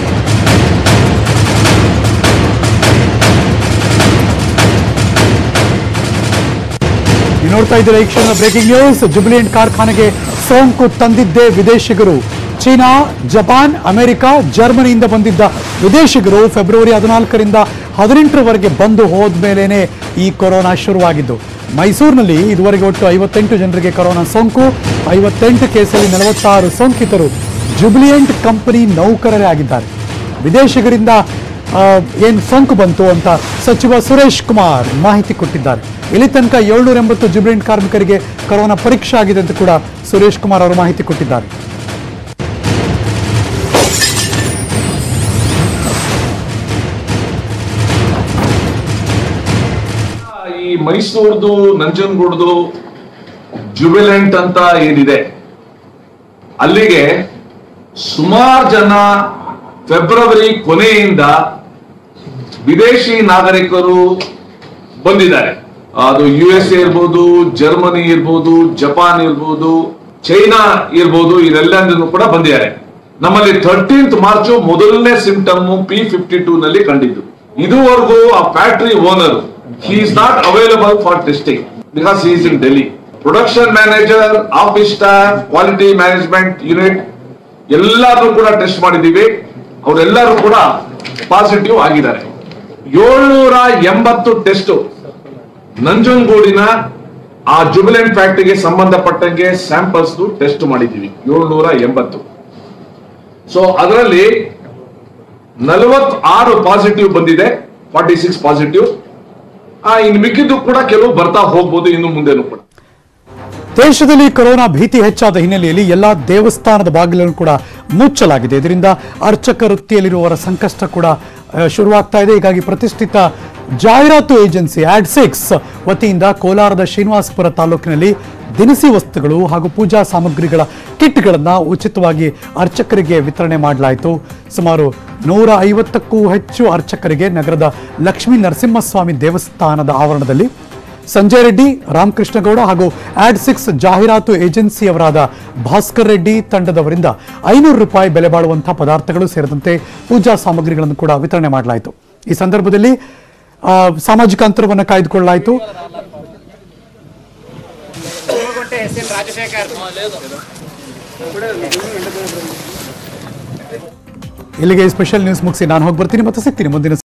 [SPEAKER 1] ನೀವು ನೋಡ್ತಾ ಇದ್ದೀರಾ ಈ ಕ್ಷಣ ಬ್ರೇಕಿಂಗ್ ನ್ಯೂಸ್ ಜುಬಿಲಿಯಂಟ್ ಕಾರ್ಖಾನೆಗೆ ಸೋಂಕು ತಂದಿದ್ದೇ ವಿದೇಶಿಗರು ಚೀನಾ ಜಪಾನ್ ಅಮೆರಿಕ ಜರ್ಮನಿಯಿಂದ ಬಂದಿದ್ದ ವಿದೇಶಿಗರು ಫೆಬ್ರವರಿ ಹದಿನಾಲ್ಕರಿಂದ ಹದಿನೆಂಟರವರೆಗೆ ಬಂದು ಹೋದ್ಮೇಲೇನೆ ಈ ಕೊರೋನಾ ಶುರುವಾಗಿದ್ದು ಮೈಸೂರಿನಲ್ಲಿ ಇದುವರೆಗೆ ಒಟ್ಟು ಐವತ್ತೆಂಟು ಜನರಿಗೆ ಕೊರೋನಾ ಸೋಂಕು ಐವತ್ತೆಂಟು ಕೇಸಲ್ಲಿ ನಲವತ್ತಾರು ಸೋಂಕಿತರು ಜುಬಿಲಿಯಂಟ್ ಕಂಪನಿ ನೌಕರರೇ ಆಗಿದ್ದಾರೆ ವಿದೇಶಿಗರಿಂದ ಏನು ಸೋಂಕು ಬಂತು ಅಂತ ಸಚಿವ ಸುರೇಶ್ ಕುಮಾರ್ ಮಾಹಿತಿ ಕೊಟ್ಟಿದ್ದಾರೆ ಇಲ್ಲಿ ತನಕ ಏಳ್ನೂರ ಎಂಬತ್ತು ಜುಬಿಲೆಂಟ್ ಕಾರ್ಮಿಕರಿಗೆ ಕೊರೋನಾ ಪರೀಕ್ಷೆ ಆಗಿದೆ ಅಂತ ಕೂಡ ಸುರೇಶ್ ಕುಮಾರ್ ಅವರು ಮಾಹಿತಿ ಕೊಟ್ಟಿದ್ದಾರೆ
[SPEAKER 5] ಈ ಮೈಸೂರ್ದು ನಂಜನಗೂಡ್ದು ಜುಬಿಲೆಂಟ್ ಅಂತ ಏನಿದೆ ಅಲ್ಲಿಗೆ ಸುಮಾರು ಜನ ಫೆಬ್ರವರಿ ಕೊನೆಯಿಂದ ವಿದೇಶಿ ನಾಗರಿಕರು ಬಂದಿದ್ದಾರೆ ಅದು ಯು ಎಸ್ ಎ ಇರ್ಬೋದು ಜರ್ಮನಿ ಇರ್ಬೋದು ಜಪಾನ್ ಇರ್ಬೋದು ಚೈನಾ ಇರ್ಬೋದು ಇದೆಲ್ಲಂದೂ ಕೂಡ ಬಂದಿದ್ದಾರೆ ನಮ್ಮಲ್ಲಿ ಥರ್ಟೀನ್ತ್ ಮಾರ್ಚ್ ಮೊದಲನೇ ಸಿಂಪ್ಟಮ್ ಪಿ ಫಿಫ್ಟಿ ಟೂ ನಲ್ಲಿ ಕಂಡಿದ್ದು ಇದುವರೆಗೂ ಆ factory owner he is not available for testing because he is in Delhi production manager office staff quality management unit ಎಲ್ಲರೂ ಕೂಡ ಟೆಸ್ಟ್ ಮಾಡಿದೀವಿ ಅವರೆಲ್ಲರೂ ಕೂಡ ಪಾಸಿಟಿವ್ ಆಗಿದ್ದಾರೆ ಏಳ್ನೂರ ಎಂಬತ್ತು ಟೆಸ್ಟ್ ನಂಜನಗೂಡಿನ ಆ ಜುಬಿಲೆಂಟ್ ಫ್ಯಾಕ್ಟರಿಗೆ ಸಂಬಂಧಪಟ್ಟಂಗೆ ಸ್ಯಾಂಪಲ್ಸ್ ಟೆಸ್ಟ್ ಮಾಡಿದೀವಿ ಏಳ್ನೂರ ಎಂಬತ್ತು ಸೊ ಅದರಲ್ಲಿ ನಲವತ್ತಾರು ಪಾಸಿಟಿವ್ ಬಂದಿದೆ ಫಾರ್ಟಿ ಸಿಕ್ಸ್ ಪಾಸಿಟಿವ್ ಇನ್ನು ಮಿಕ್ಕಿದ್ದು ಕೂಡ ಕೆಲವು ಬರ್ತಾ ಹೋಗ್ಬೋದು ಇನ್ನು ಮುಂದೆನೂ ಕೂಡ
[SPEAKER 1] ದೇಶದಲ್ಲಿ ಕೊರೋನಾ ಭೀತಿ ಹೆಚ್ಚಾದ ಹಿನ್ನೆಲೆಯಲ್ಲಿ ಎಲ್ಲಾ ದೇವಸ್ಥಾನದ ಬಾಗಿಲನ್ನು ಕೂಡ ಮುಚ್ಚಲಾಗಿದೆ ಇದರಿಂದ ಅರ್ಚಕ ವೃತ್ತಿಯಲ್ಲಿರುವವರ ಸಂಕಷ್ಟ ಕೂಡ ಆ, ಶುರುವಾಗ್ತಾ ಇದೆ ಹೀಗಾಗಿ ಪ್ರತಿಷ್ಠಿತ ಜಾಹೀರಾತು ಏಜೆನ್ಸಿ ಆಡ್ ಸಿಕ್ಸ್ ವತಿಯಿಂದ ಕೋಲಾರದ ಶ್ರೀನಿವಾಸಪುರ ತಾಲೂಕಿನಲ್ಲಿ ದಿನಸಿ ವಸ್ತುಗಳು ಹಾಗೂ ಪೂಜಾ ಸಾಮಗ್ರಿಗಳ ಕಿಟ್ಗಳನ್ನು ಉಚಿತವಾಗಿ ಅರ್ಚಕರಿಗೆ ವಿತರಣೆ ಮಾಡಲಾಯಿತು ಸುಮಾರು ನೂರ ಐವತ್ತಕ್ಕೂ ಹೆಚ್ಚು ಅರ್ಚಕರಿಗೆ ನಗರದ ಲಕ್ಷ್ಮೀ ನರಸಿಂಹಸ್ವಾಮಿ ದೇವಸ್ಥಾನದ ಆವರಣದಲ್ಲಿ ಸಂಜಯ್ ರೆಡ್ಡಿ ರಾಮಕೃಷ್ಣ ಗೌಡ ಹಾಗೂ ಆಡ್ ಸಿಕ್ಸ್ ಜಾಹೀರಾತು ಏಜೆನ್ಸಿಯವರಾದ ಭಾಸ್ಕರ್ ರೆಡ್ಡಿ ತಂಡದವರಿಂದ ಐನೂರು ರೂಪಾಯಿ ಬೆಲೆ ಬಾಳುವಂತಹ ಪದಾರ್ಥಗಳು ಸೇರಿದಂತೆ ಪೂಜಾ ಸಾಮಗ್ರಿಗಳನ್ನು ಕೂಡ ವಿತರಣೆ ಮಾಡಲಾಯಿತು ಈ ಸಂದರ್ಭದಲ್ಲಿ ಆ, ಸಾಮಾಜಿಕ ಅಂತರವನ್ನು ಕಾಯ್ದುಕೊಳ್ಳಲಾಯಿತು ಇಲ್ಲಿಗೆ ಸ್ಪೆಷಲ್ ನ್ಯೂಸ್ ಮುಗಿಸಿ ನಾನು ಹೋಗಿ ಬರ್ತೀನಿ ಮತ್ತೆ ಸಿಗ್ತೀನಿ ಮುಂದಿನ